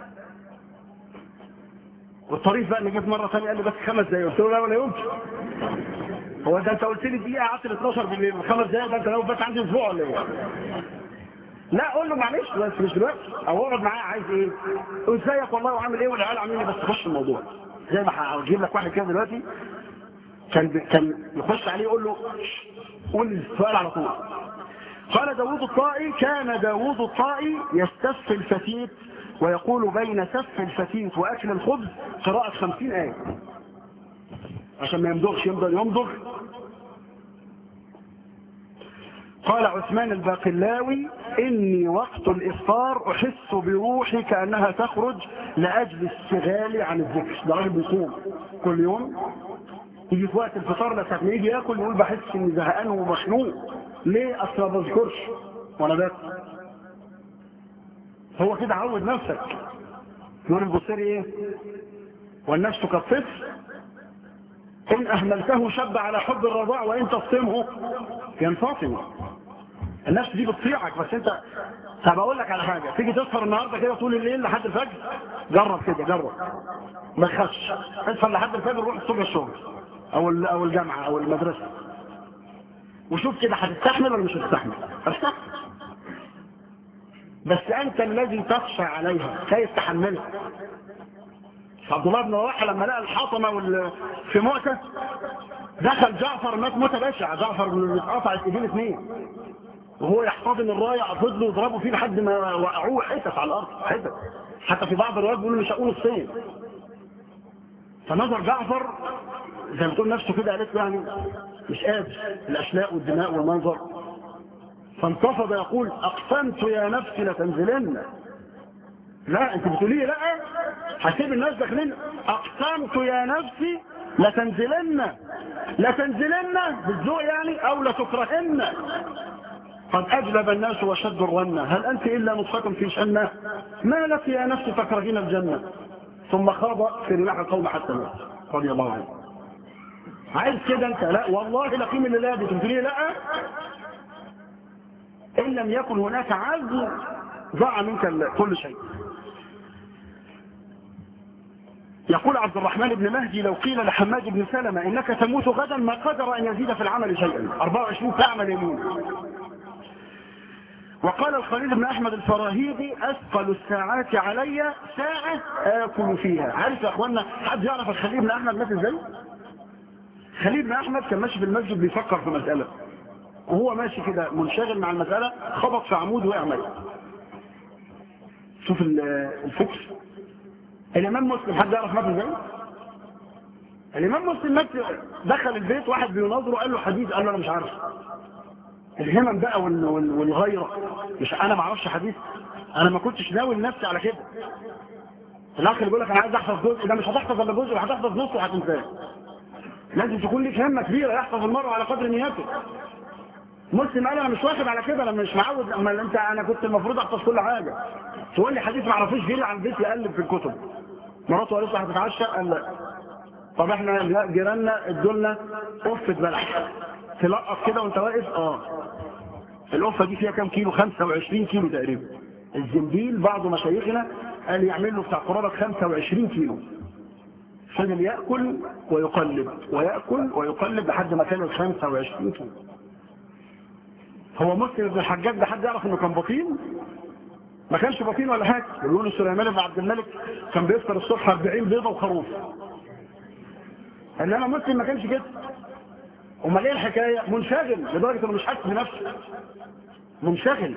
والطريف بقى اللي جيت مره ثانيه قال لي بس خمس دقايق قلت له لا ولا يمكن هو ده انت قلت لي دقيقه قعدت 12 بالليل خمس دقايق ده انت لو بس عندي اسبوع ولا ايه لا قول له معلش بس مش دلوقتي او اقعد معاه عايز ايه ازيك والله وعامل ايه والعيال عاملين ايه بس خش الموضوع زي ما هجيب لك واحد كده دلوقتي كان ب... كان يخش عليه يقول له قول السؤال على طول قال داوود الطائي كان داوود الطائي يستف الفتيت ويقول بين سف الفتيت واكل الخبز قراءة خمسين آية عشان ما يمضغش يفضل يمضغ قال عثمان الباقلاوي إني وقت الإفطار أحس بروحي كأنها تخرج لأجل الشغال عن الذكر ده راجل بيصوم كل يوم يجي في وقت الفطار لما ما يجي ياكل يقول بحس اني زهقان ومخنوق ليه اصل ما بذكرش وانا باكل هو كده عود نفسك يقول البصيري ايه والنفس كالطفل ان اهملته شب على حب الرضاع وان تفطمه ينفطم النفس دي بتطيعك بس انت طب اقول لك على حاجه تيجي تسهر النهارده كده طول الليل لحد الفجر جرب كده جرب ما تخافش اسهر لحد الفجر روح الصبح الشغل او او الجامعه او المدرسه وشوف كده هتستحمل ولا مش هتستحمل هتستحمل بس انت الذي تخشى عليها كيف تحملها عبد الله بن رواحه لما لقى الحطمه وال... في مؤتة دخل جعفر مات موته بشعه جعفر بن اتقطع ايدين اثنين وهو يحتضن الرايه فضلوا يضربوا فيه لحد ما وقعوه حتت على الارض حتت حتى في بعض الروايات بيقولوا مش هقول الصين فنظر جعفر زي ما تقول نفسه كده قالت له يعني مش قادر الاشلاء والدماء والمنظر فانتفض يقول اقسمت يا نفسي لتنزلن لا انت بتقولي لا هسيب الناس داخلين اقسمت يا نفسي لتنزلن لتنزلن بالذوق يعني او لتكرهن قد اجلب الناس وشدوا الرنة هل انت الا نطفة في شنة ما لك يا نفس تكرهين الجنة ثم خاض في رماح القوم حتى مات رضي الله عنه عايز كده انت لا والله لقيم لله دي تقولي لا ان لم يكن هناك عزم ضاع منك كل شيء يقول عبد الرحمن بن مهدي لو قيل لحماد بن سلمة انك تموت غدا ما قدر ان يزيد في العمل شيئا 24 تعمل يمين وقال الخليل بن احمد الفراهيدي اثقل الساعات علي ساعة اكل فيها عارف يا اخوانا حد يعرف الخليل بن احمد مات ازاي خليل بن احمد كان ماشي في المسجد بيفكر في مسألة وهو ماشي كده منشغل مع المسألة خبط في عمود وقع ميت شوف الفكر الامام مسلم حد يعرف مات ازاي الامام مسلم مات دخل البيت واحد بيناظره قال له حديث قال له انا مش عارف الهمم بقى والغيرة مش انا ما اعرفش حديث انا ما كنتش ناوي لنفسي على كده الاخ اللي بيقول لك انا عايز احفظ جزء ده مش هتحفظ الا جزء وهتحفظ نص وهتنساه لازم تكون لك همه كبيره يحفظ المرء على قدر نيته مسلم قال انا مش واخد على كده انا مش معود اما انت انا كنت المفروض احفظ كل حاجه تقول لي حديث ما اعرفوش جري على البيت يقلب في الكتب مراته قالت له هتتعشى قال لا طب احنا جيراننا ادوا لنا قفه بلح تلقط كده وانت واقف اه القفه دي فيها كام كيلو 25 كيلو تقريبا الزنبيل بعض مشايخنا قال يعمل له بتاع قرابه 25 كيلو فضل ياكل ويقلب وياكل ويقلب لحد ما كان ال 25 كيلو هو مسلم بن الحجاج ده حد يعرف انه كان بطين ما كانش بطين ولا حاجه بيقولوا سليمان بن عبد الملك كان بيفطر الصبح 40 بيضه وخروف انما مسلم ما كانش كده امال ايه الحكايه منشغل لدرجه انه مش حاسس بنفسه منشغل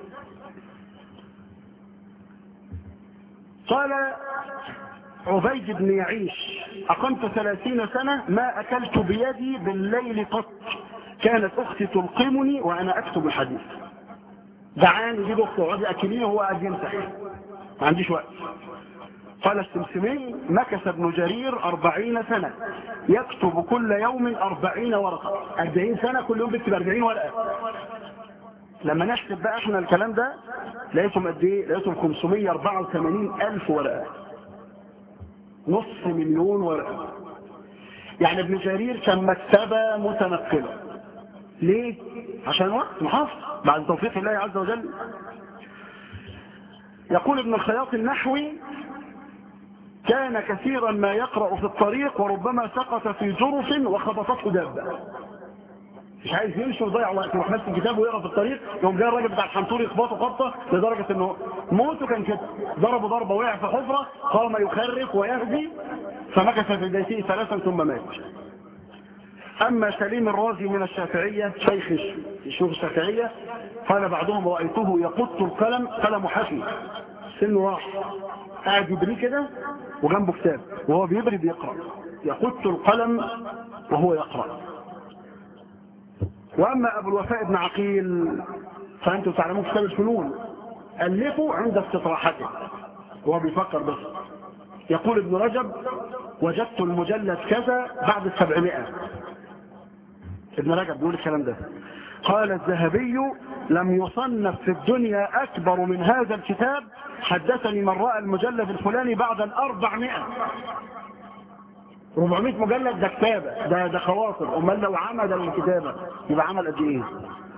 قال عبيد بن يعيش أقمت ثلاثين سنة ما أكلت بيدي بالليل قط كانت أختي تلقمني وأنا أكتب الحديث دعاني يجيب أختي وعدي أكليني وهو قاعد يمسح ما عنديش وقت قال السمسمي مكث ابن جرير أربعين سنة يكتب كل يوم أربعين ورقة أربعين سنة كل يوم بيكتب أربعين ورقة لما نحسب بقى احنا الكلام ده لقيتهم قد ايه لقيتهم 584 ألف ورقة نصف مليون ورقة يعني ابن جرير كان مكتبة متنقلة ليه؟ عشان وقت محافظ بعد توفيق الله عز وجل يقول ابن الخياط النحوي كان كثيرا ما يقرأ في الطريق وربما سقط في جرف وخبطته دابة مش عايز يمشي ويضيع وقت يروح ماسك الكتاب ويقرا في الطريق يقوم جاي الراجل بتاع الحنطور يخبطه خبطه لدرجه انه موته كان كده ضربه ضربه وقع في حفره قام يخرف ويهدي فمكث في بيته ثلاثا ثم مات اما سليم الرازي من الشافعيه شيخ الشيوخ الشافعيه قال بعضهم رايته يقط القلم قلم حفي سنه راح قاعد يبريه كده وجنبه كتاب وهو بيبري بيقرا يقط القلم وهو يقرا وأما أبو الوفاء بن عقيل فأنتم تعلمون كتاب الفنون ألفوا عند استطراحته هو بيفكر بس يقول ابن رجب وجدت المجلد كذا بعد السبعمائة ابن رجب بيقول الكلام ده قال الذهبي لم يصنف في الدنيا أكبر من هذا الكتاب حدثني من رأى المجلد الفلاني بعد الأربعمائة 400 مجلد ده كتابة ده ده خواطر امال لو عمل الكتابة يبقى عمل قد ايه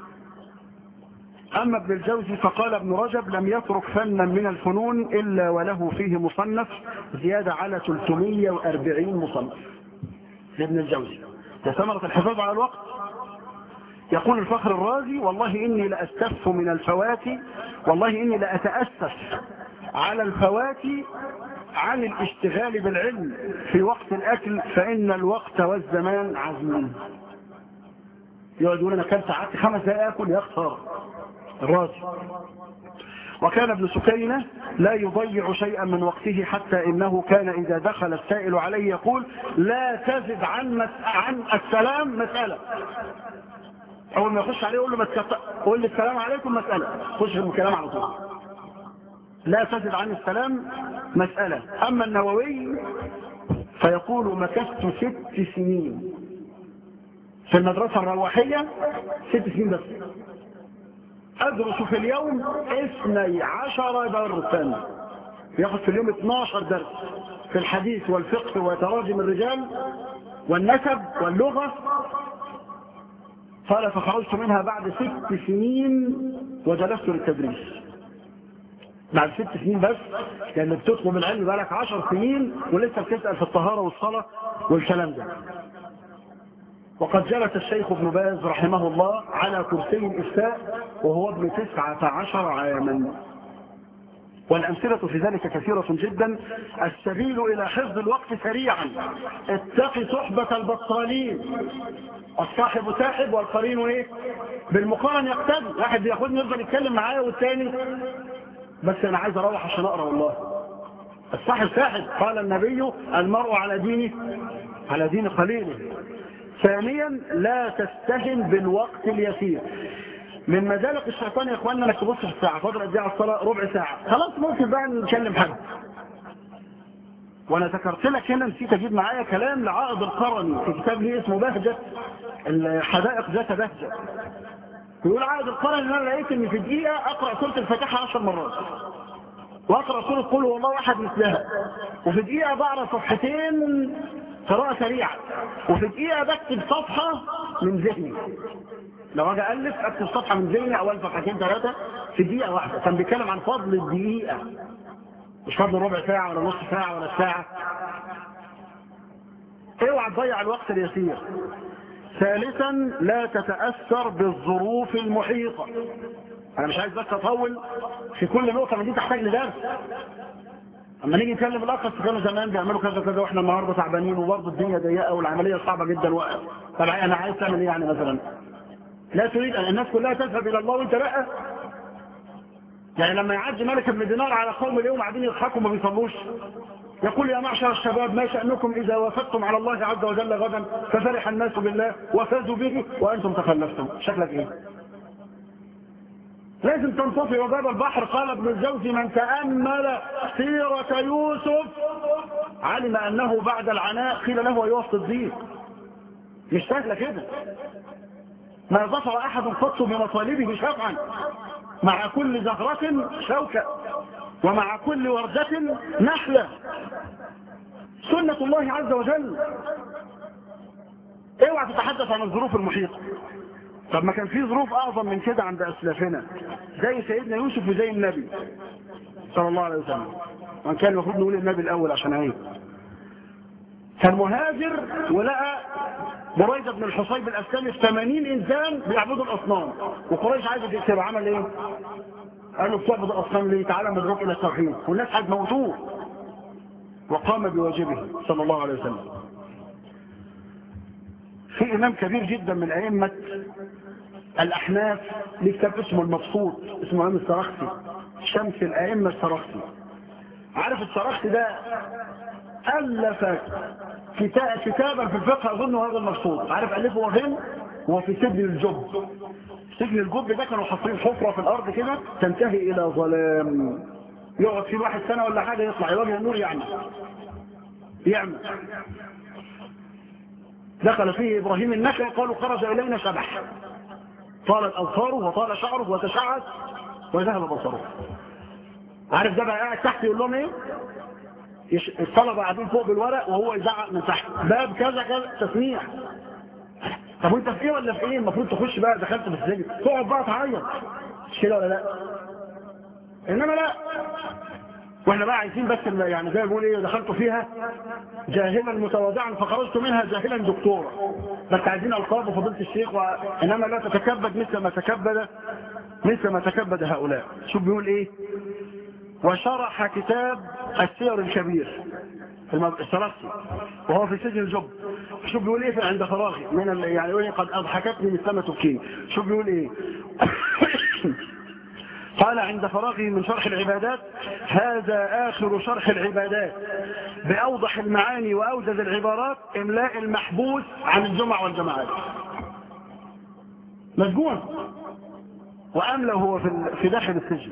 اما ابن الجوزي فقال ابن رجب لم يترك فنا من الفنون الا وله فيه مصنف زيادة على 340 مصنف لابن الجوزي ده ثمرة الحفاظ على الوقت يقول الفخر الرازي والله إني لأستف من الفوات والله إني لأتأسف على الفوات عن الاشتغال بالعلم في وقت الأكل فإن الوقت والزمان عزمين يقعد يقول أنا كان ساعات خمس دقائق أكل يخسر الرازي وكان ابن سكينة لا يضيع شيئا من وقته حتى إنه كان إذا دخل السائل عليه يقول لا تزد عن, مس... عن السلام مسألة أول ما يخش عليه يقول له مسكت... قول لي السلام عليكم مسألة خش في الكلام على طول لا تزد عن السلام مسألة أما النووي فيقول مكثت ست سنين في المدرسة الرواحية ست سنين بس أدرس في اليوم اثني عشر درسا ياخد في اليوم 12 درس في الحديث والفقه وتراجم الرجال والنسب واللغة قال فخرجت منها بعد ست سنين وجلست للتدريس بعد ست سنين بس لان بتطلب العلم بقالك عشر سنين ولسه بتسأل في الطهارة والصلاة والكلام ده وقد جلس الشيخ ابن باز رحمه الله على كرسي الإفتاء وهو ابن تسعة عشر عاما والأمثلة في ذلك كثيرة جدا السبيل إلى حفظ الوقت سريعا اتق صحبة البطالين الصاحب ساحب والقرين ايه بالمقارن يقتدي واحد بياخدني يفضل يتكلم معايا والتاني بس انا عايز اروح عشان اقرا والله الصاحب ساحب قال النبي المرء على دينه على دين قليله ثانيا لا تستهن بالوقت اليسير من مزالق الشيطان يا اخواننا انك تبص في الساعه فاضل قد ايه على الصلاه ربع ساعه خلاص ممكن بقى نكلم حد وانا ذكرت لك هنا نسيت اجيب معايا كلام لعائض القرني في كتاب ليه اسمه بهجه الحدائق ذات بهجه يقول عائض القرني ان انا لقيت ان في دقيقه اقرا سوره الفاتحه 10 مرات واقرا سوره قل هو الله احد مثلها وفي دقيقه بقرا صفحتين قراءه سريعه وفي دقيقه بكتب صفحه من ذهني لو اجي الف اكتب صفحه من ذهني او صفحتين ثلاثه في دقيقه واحده كان بيتكلم عن فضل الدقيقه مش فضل ربع ساعه ولا نص ساعه ولا ساعه اوعى تضيع الوقت اليسير ثالثا لا تتاثر بالظروف المحيطه انا مش عايز بس اطول في كل نقطه من دي تحتاج لدرس اما نيجي نتكلم الاخر كانوا زمان بيعملوا كذا كذا واحنا النهارده تعبانين وبرضه الدنيا ضيقه والعمليه صعبه جدا وقف طب انا عايز تعمل ايه يعني مثلا لا تريد ان الناس كلها تذهب الى الله وانت لا يعني لما يعدي ملك بن دينار على قوم اليوم قاعدين يضحكوا ما بيصلوش يقول يا معشر الشباب ما شأنكم إذا وافدتم على الله عز وجل غدا ففرح الناس بالله وفازوا به وأنتم تخلفتم شكلك إيه لازم تنطفي وباب البحر قال ابن الجوزي من تأمل سيرة يوسف علم أنه بعد العناء قيل له أيها الصديق مش سهلة كده ما ظفر أحد قط بمطالبه شفعا مع كل زهرة شوكة ومع كل وردة نحلة سنة الله عز وجل اوعى تتحدث عن الظروف المحيطة طب ما كان في ظروف اعظم من كده عند اسلافنا زي سيدنا يوسف وزي النبي صلى الله عليه وسلم وان كان المفروض نقول النبي الاول عشان عيب كان مهاجر ولقى بريدة بن الحصيب الاسلامي في 80 انسان بيعبدوا الاصنام وقريش عايزه تقتله عمل ايه؟ قالوا بتعبد الاصنام ليه؟ تعالى مدروك الى التوحيد والناس هتموتوه وقام بواجبه صلى الله عليه وسلم في امام كبير جدا من ائمه الاحناف ليه كتاب اسمه المبسوط اسمه امام السرخسي شمس الائمه السرخسي عارف السرخسي ده الف كتاب كتابا في الفقه اظن هذا المبسوط عارف الفه هو فين وهو في سجن الجب سجن الجب ده كانوا حاطين حفرة في الأرض كده تنتهي إلى ظلام يقعد فيه واحد سنة ولا حاجة يطلع يواجه النور يعني يعمل دخل فيه إبراهيم النخل قالوا خرج إلينا شبح طالت أظفاره وطال شعره وتشعث وذهب بصره عارف ده بقى قاعد تحت يقول لهم ايه يش... الطلبه قاعدين فوق بالورق وهو يزعق من تحت باب كذا كذا تسميع طب وانت في ايه ولا في ايه المفروض تخش بقى دخلت في السجن تقعد بقى تعيط مش كده ولا لا انما لا واحنا بقى عايزين بس يعني زي ما بيقول ايه دخلت فيها جاهلا متواضعا فخرجت منها جاهلا دكتورا بس عايزين القاب وفضيله الشيخ و... انما لا تتكبد مثل ما تكبد مثل ما تكبد هؤلاء شوف بيقول ايه وشرح كتاب السير الكبير السلفي وهو في سجن الجب شوف بيقول ايه عند فراغي من ال... يعني يقول إيه قد اضحكتني مثلما تبكيني شوف بيقول ايه قال عند فراغه من شرح العبادات هذا آخر شرح العبادات بأوضح المعاني وأوجز العبارات إملاء المحبوس عن الجمع والجماعات مسجون وأملى هو في في داخل السجن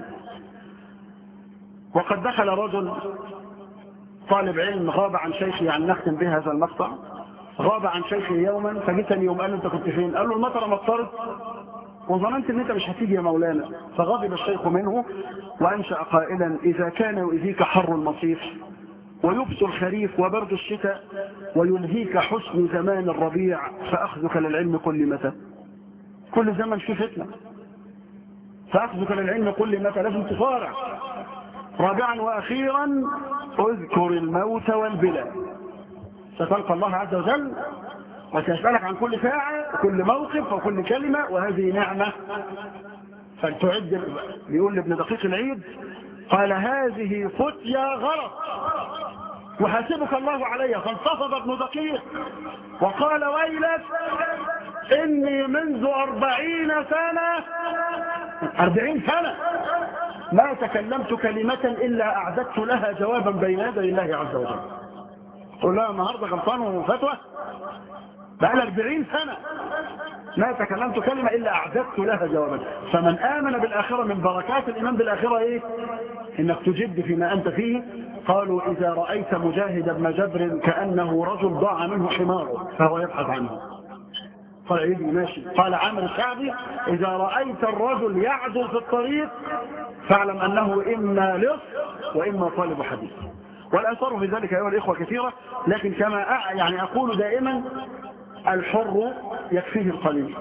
وقد دخل رجل طالب علم غاب عن شيخه يعني نختم به هذا المقطع غاب عن شيخه يوما فجتني يوم قال له انت كنت فين قال له المطر مطرت وظننت ان انت مش هتيجي يا مولانا فغضب الشيخ منه وانشا قائلا اذا كان يؤذيك حر المصيف ويبس الخريف وبرد الشتاء ويلهيك حسن زمان الربيع فاخذك للعلم كل متى كل زمن فيه فتنه فاخذك للعلم كل متى لازم تصارع رابعا واخيرا اذكر الموت والبلاء ستلقى الله عز وجل وسيسألك عن كل ساعة وكل موقف وكل كلمة وهذه نعمة فلتعد بيقول لابن دقيق العيد قال هذه فتيا غلط وحاسبك الله عليها فانتفض ابن دقيق وقال ويلك إني منذ أربعين سنة أربعين سنة ما تكلمت كلمة إلا أعددت لها جوابا بين يدي الله عز وجل قل لها النهاردة غلطان وفتوى بقى 40 سنة ما تكلمت كلمة إلا أعددت لها جوابا فمن آمن بالآخرة من بركات الإيمان بالآخرة إيه إنك تجد فيما أنت فيه قالوا إذا رأيت مجاهد بن جبر كأنه رجل ضاع منه حماره فهو يبحث عنه قال عيد ماشي قال عامر الشعبي إذا رأيت الرجل يعدل في الطريق فاعلم أنه إما لص وإما طالب حديث والآثار في ذلك أيها الإخوة كثيرة لكن كما يعني أقول دائما الحر يكفيه القليل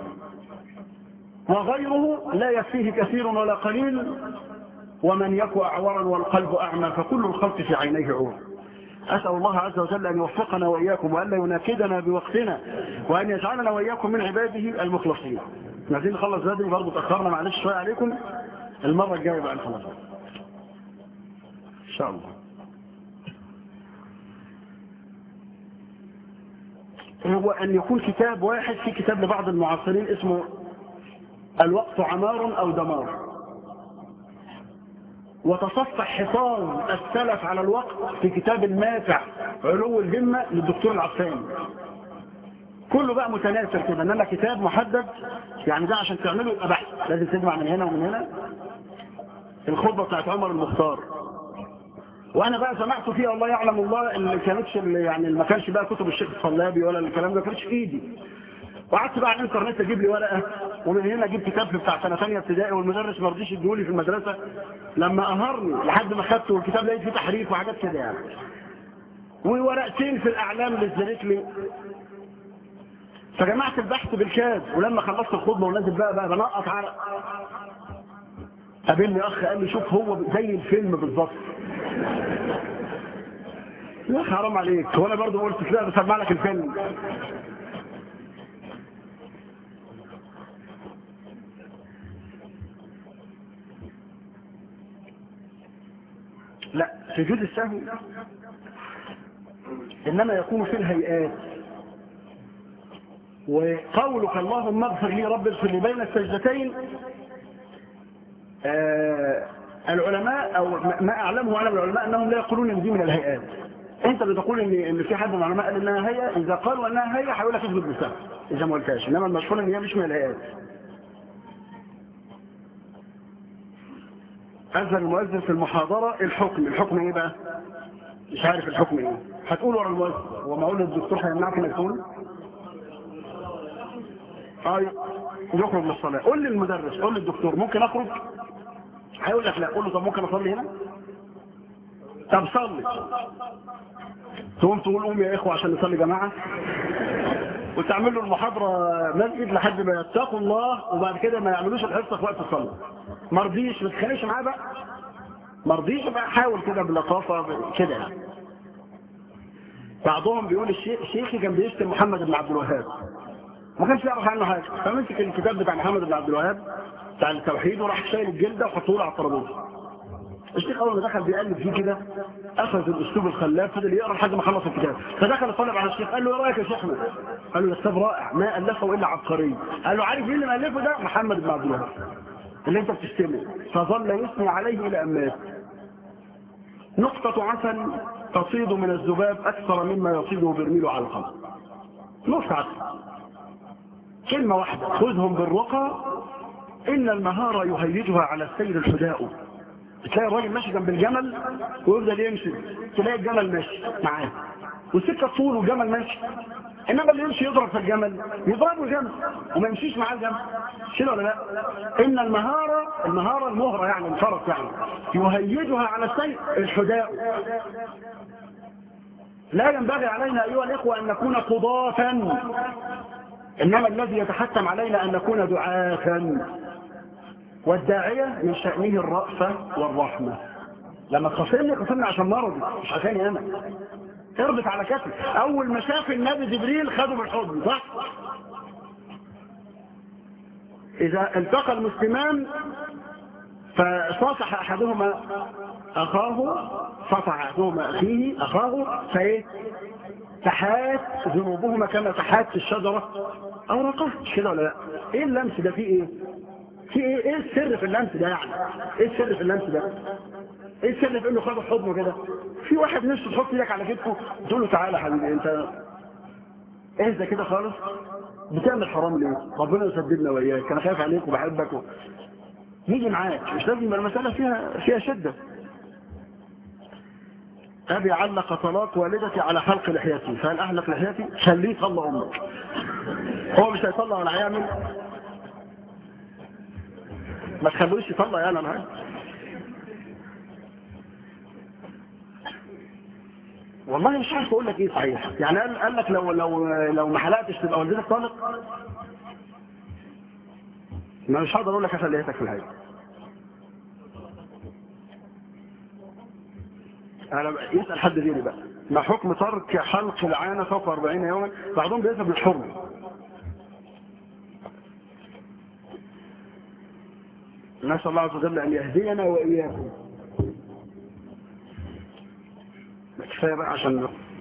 وغيره لا يكفيه كثير ولا قليل ومن يكو أعورا والقلب أعمى فكل الخلق في عينيه عور أسأل الله عز وجل أن يوفقنا وإياكم وأن لا يناكدنا بوقتنا وأن يجعلنا وإياكم من عباده المخلصين عايزين نخلص بدري برضه تأخرنا معلش شوية عليكم المرة الجاية بقى نخلص إن شاء الله هو أن يكون كتاب واحد في كتاب لبعض المعاصرين اسمه الوقت عمار أو دمار وتصفح حفاظ السلف على الوقت في كتاب الماتع علو الهمة للدكتور العفاني كله بقى متناثر كده انما كتاب محدد يعني ده عشان تعمله يبقى بحث لازم تجمع من هنا ومن هنا الخطبه بتاعت عمر المختار وانا بقى سمعت فيها الله يعلم الله اللي كانتش يعني ما كانش بقى كتب الشيخ الصلابي ولا الكلام ده ما كانش في ايدي وقعدت بقى على الانترنت اجيب لي ورقه ومن هنا اجيب كتاب بتاع سنه ثانيه ابتدائي والمدرس ما رضيش يديهولي في المدرسه لما قهرني لحد ما خدته والكتاب لقيت فيه تحريف وحاجات كده يعني وورقتين في الاعلام للزريكلي فجمعت البحث بالكاد ولما خلصت الخطبه ونازل بقى بقى بنقط عرق قابلني اخ قال لي شوف هو زي الفيلم بالظبط يا حرام عليك وانا برضه قلت كده بسمع لك الفيلم لا سجود السهو انما يكون في الهيئات وقولك اللهم اغفر لي رب اغفر لي بين السجدتين آه العلماء او ما اعلمه انا من العلماء انهم لا يقولون ان دي من الهيئات انت بتقول ان ان في حد من العلماء قال انها هيئه اذا قالوا انها هيئه هيقول لك اسجد بالسهو اذا ما قلتهاش انما المشهور ان هي مش من الهيئات اذن المؤذن في المحاضره الحكم الحكم ايه بقى مش عارف الحكم ايه هتقول ورا المؤذن هو معقول الدكتور هيمنعك انك تقول اه يخرج للصلاه قول للمدرس قول للدكتور ممكن اخرج هيقول لك لا قول له طب ممكن اصلي هنا طب صلي تقوم تقول قوم يا اخوه عشان نصلي جماعه وتعمل له المحاضره مسجد لحد ما يتقوا الله وبعد كده ما يعملوش الحصه في وقت الصلاه ما رضيش ما تتخانقش معاه بقى ما رضيش بقى حاول كده بلطافه كده يعني بعضهم بيقول الشيخ شيخي كان بيشتم محمد بن عبد الوهاب ما كانش يعرف عنه حاجه فمسك الكتاب بتاع محمد بن عبد الوهاب بتاع التوحيد وراح شايل الجلده وحطه له على الترابيزه الشيخ اول ما دخل بيقلب فيه كده اخذ الاسلوب الخلاف فضل يقرا لحد ما خلص الكتاب فدخل الطالب على الشيخ قال له ايه رايك يا شيخنا؟ قال له ده كتاب رائع ما الفه الا عبقري قال له عارف مين اللي مالفه ده؟ محمد بن عبد الوهاب اللي انت بتشتمه فظل يثني عليه الى ان مات نقطة عسل تصيد من الذباب أكثر مما يصيده برميل علقم نقطة عسل كلمة واحدة خذهم بالرقى إن المهارة يهيجها على السير الحداء تلاقي الراجل ماشي جنب الجمل ويفضل يمشي تلاقي الجمل ماشي معاه والسكة طول والجمل ماشي انما اللي يمشي يضرب في الجمل يضربه الجمل وما يمشيش معاه الجمل كده ولا لا ان المهارة المهارة المهرة يعني الفرس يعني يهيجها على السير الحداء لا ينبغي علينا ايها الاخوة ان نكون قضاة انما الذي يتحتم علينا ان نكون دعاة والداعية من شأنه الرأفة والرحمة لما تخاصمني خاصمني عشان مرضي مش عشاني انا اربط على كتفي اول ما شاف النبي جبريل خده بالحضن صح اذا التقى المسلمان فصافح احدهما اخاه صفح احدهما اخيه اخاه فايه تحات ذنوبهما كما تحات في الشجره اوراقها مش كده ولا لا ايه اللمس ده فيه ايه في ايه ايه السر في اللمس ده يعني ايه السر في اللمس ده ايه السر في انه خد حضنه كده في واحد نفسه تحط ايدك على كتفه تقول له تعالى يا حبيبي انت اهدى كده خالص بتعمل حرام ليه ربنا يسددنا واياك انا خايف عليك وبحبك و... نيجي معاك مش لازم يبقى المساله فيها فيها شده ابي علق طلاق والدتي على حلق لحيتي فهل احلق لحيتي خليه يطلع امك هو مش هيطلع ولا هيعمل ما تخلوش يطلع يعني انا عارف والله مش عارف اقول لك ايه صحيح يعني قال, قال لك لو لو لو ما حلقتش تبقى والدتك طالق ما مش هقدر اقول لك عشان لقيتك في الحقيقه انا يسال حد غيري بقى ما حكم ترك حلق العانه فوق 40 يوما بعضهم بيذهب للحرم نسال الله عز وجل ان يهدينا واياكم كفايه بقى عشان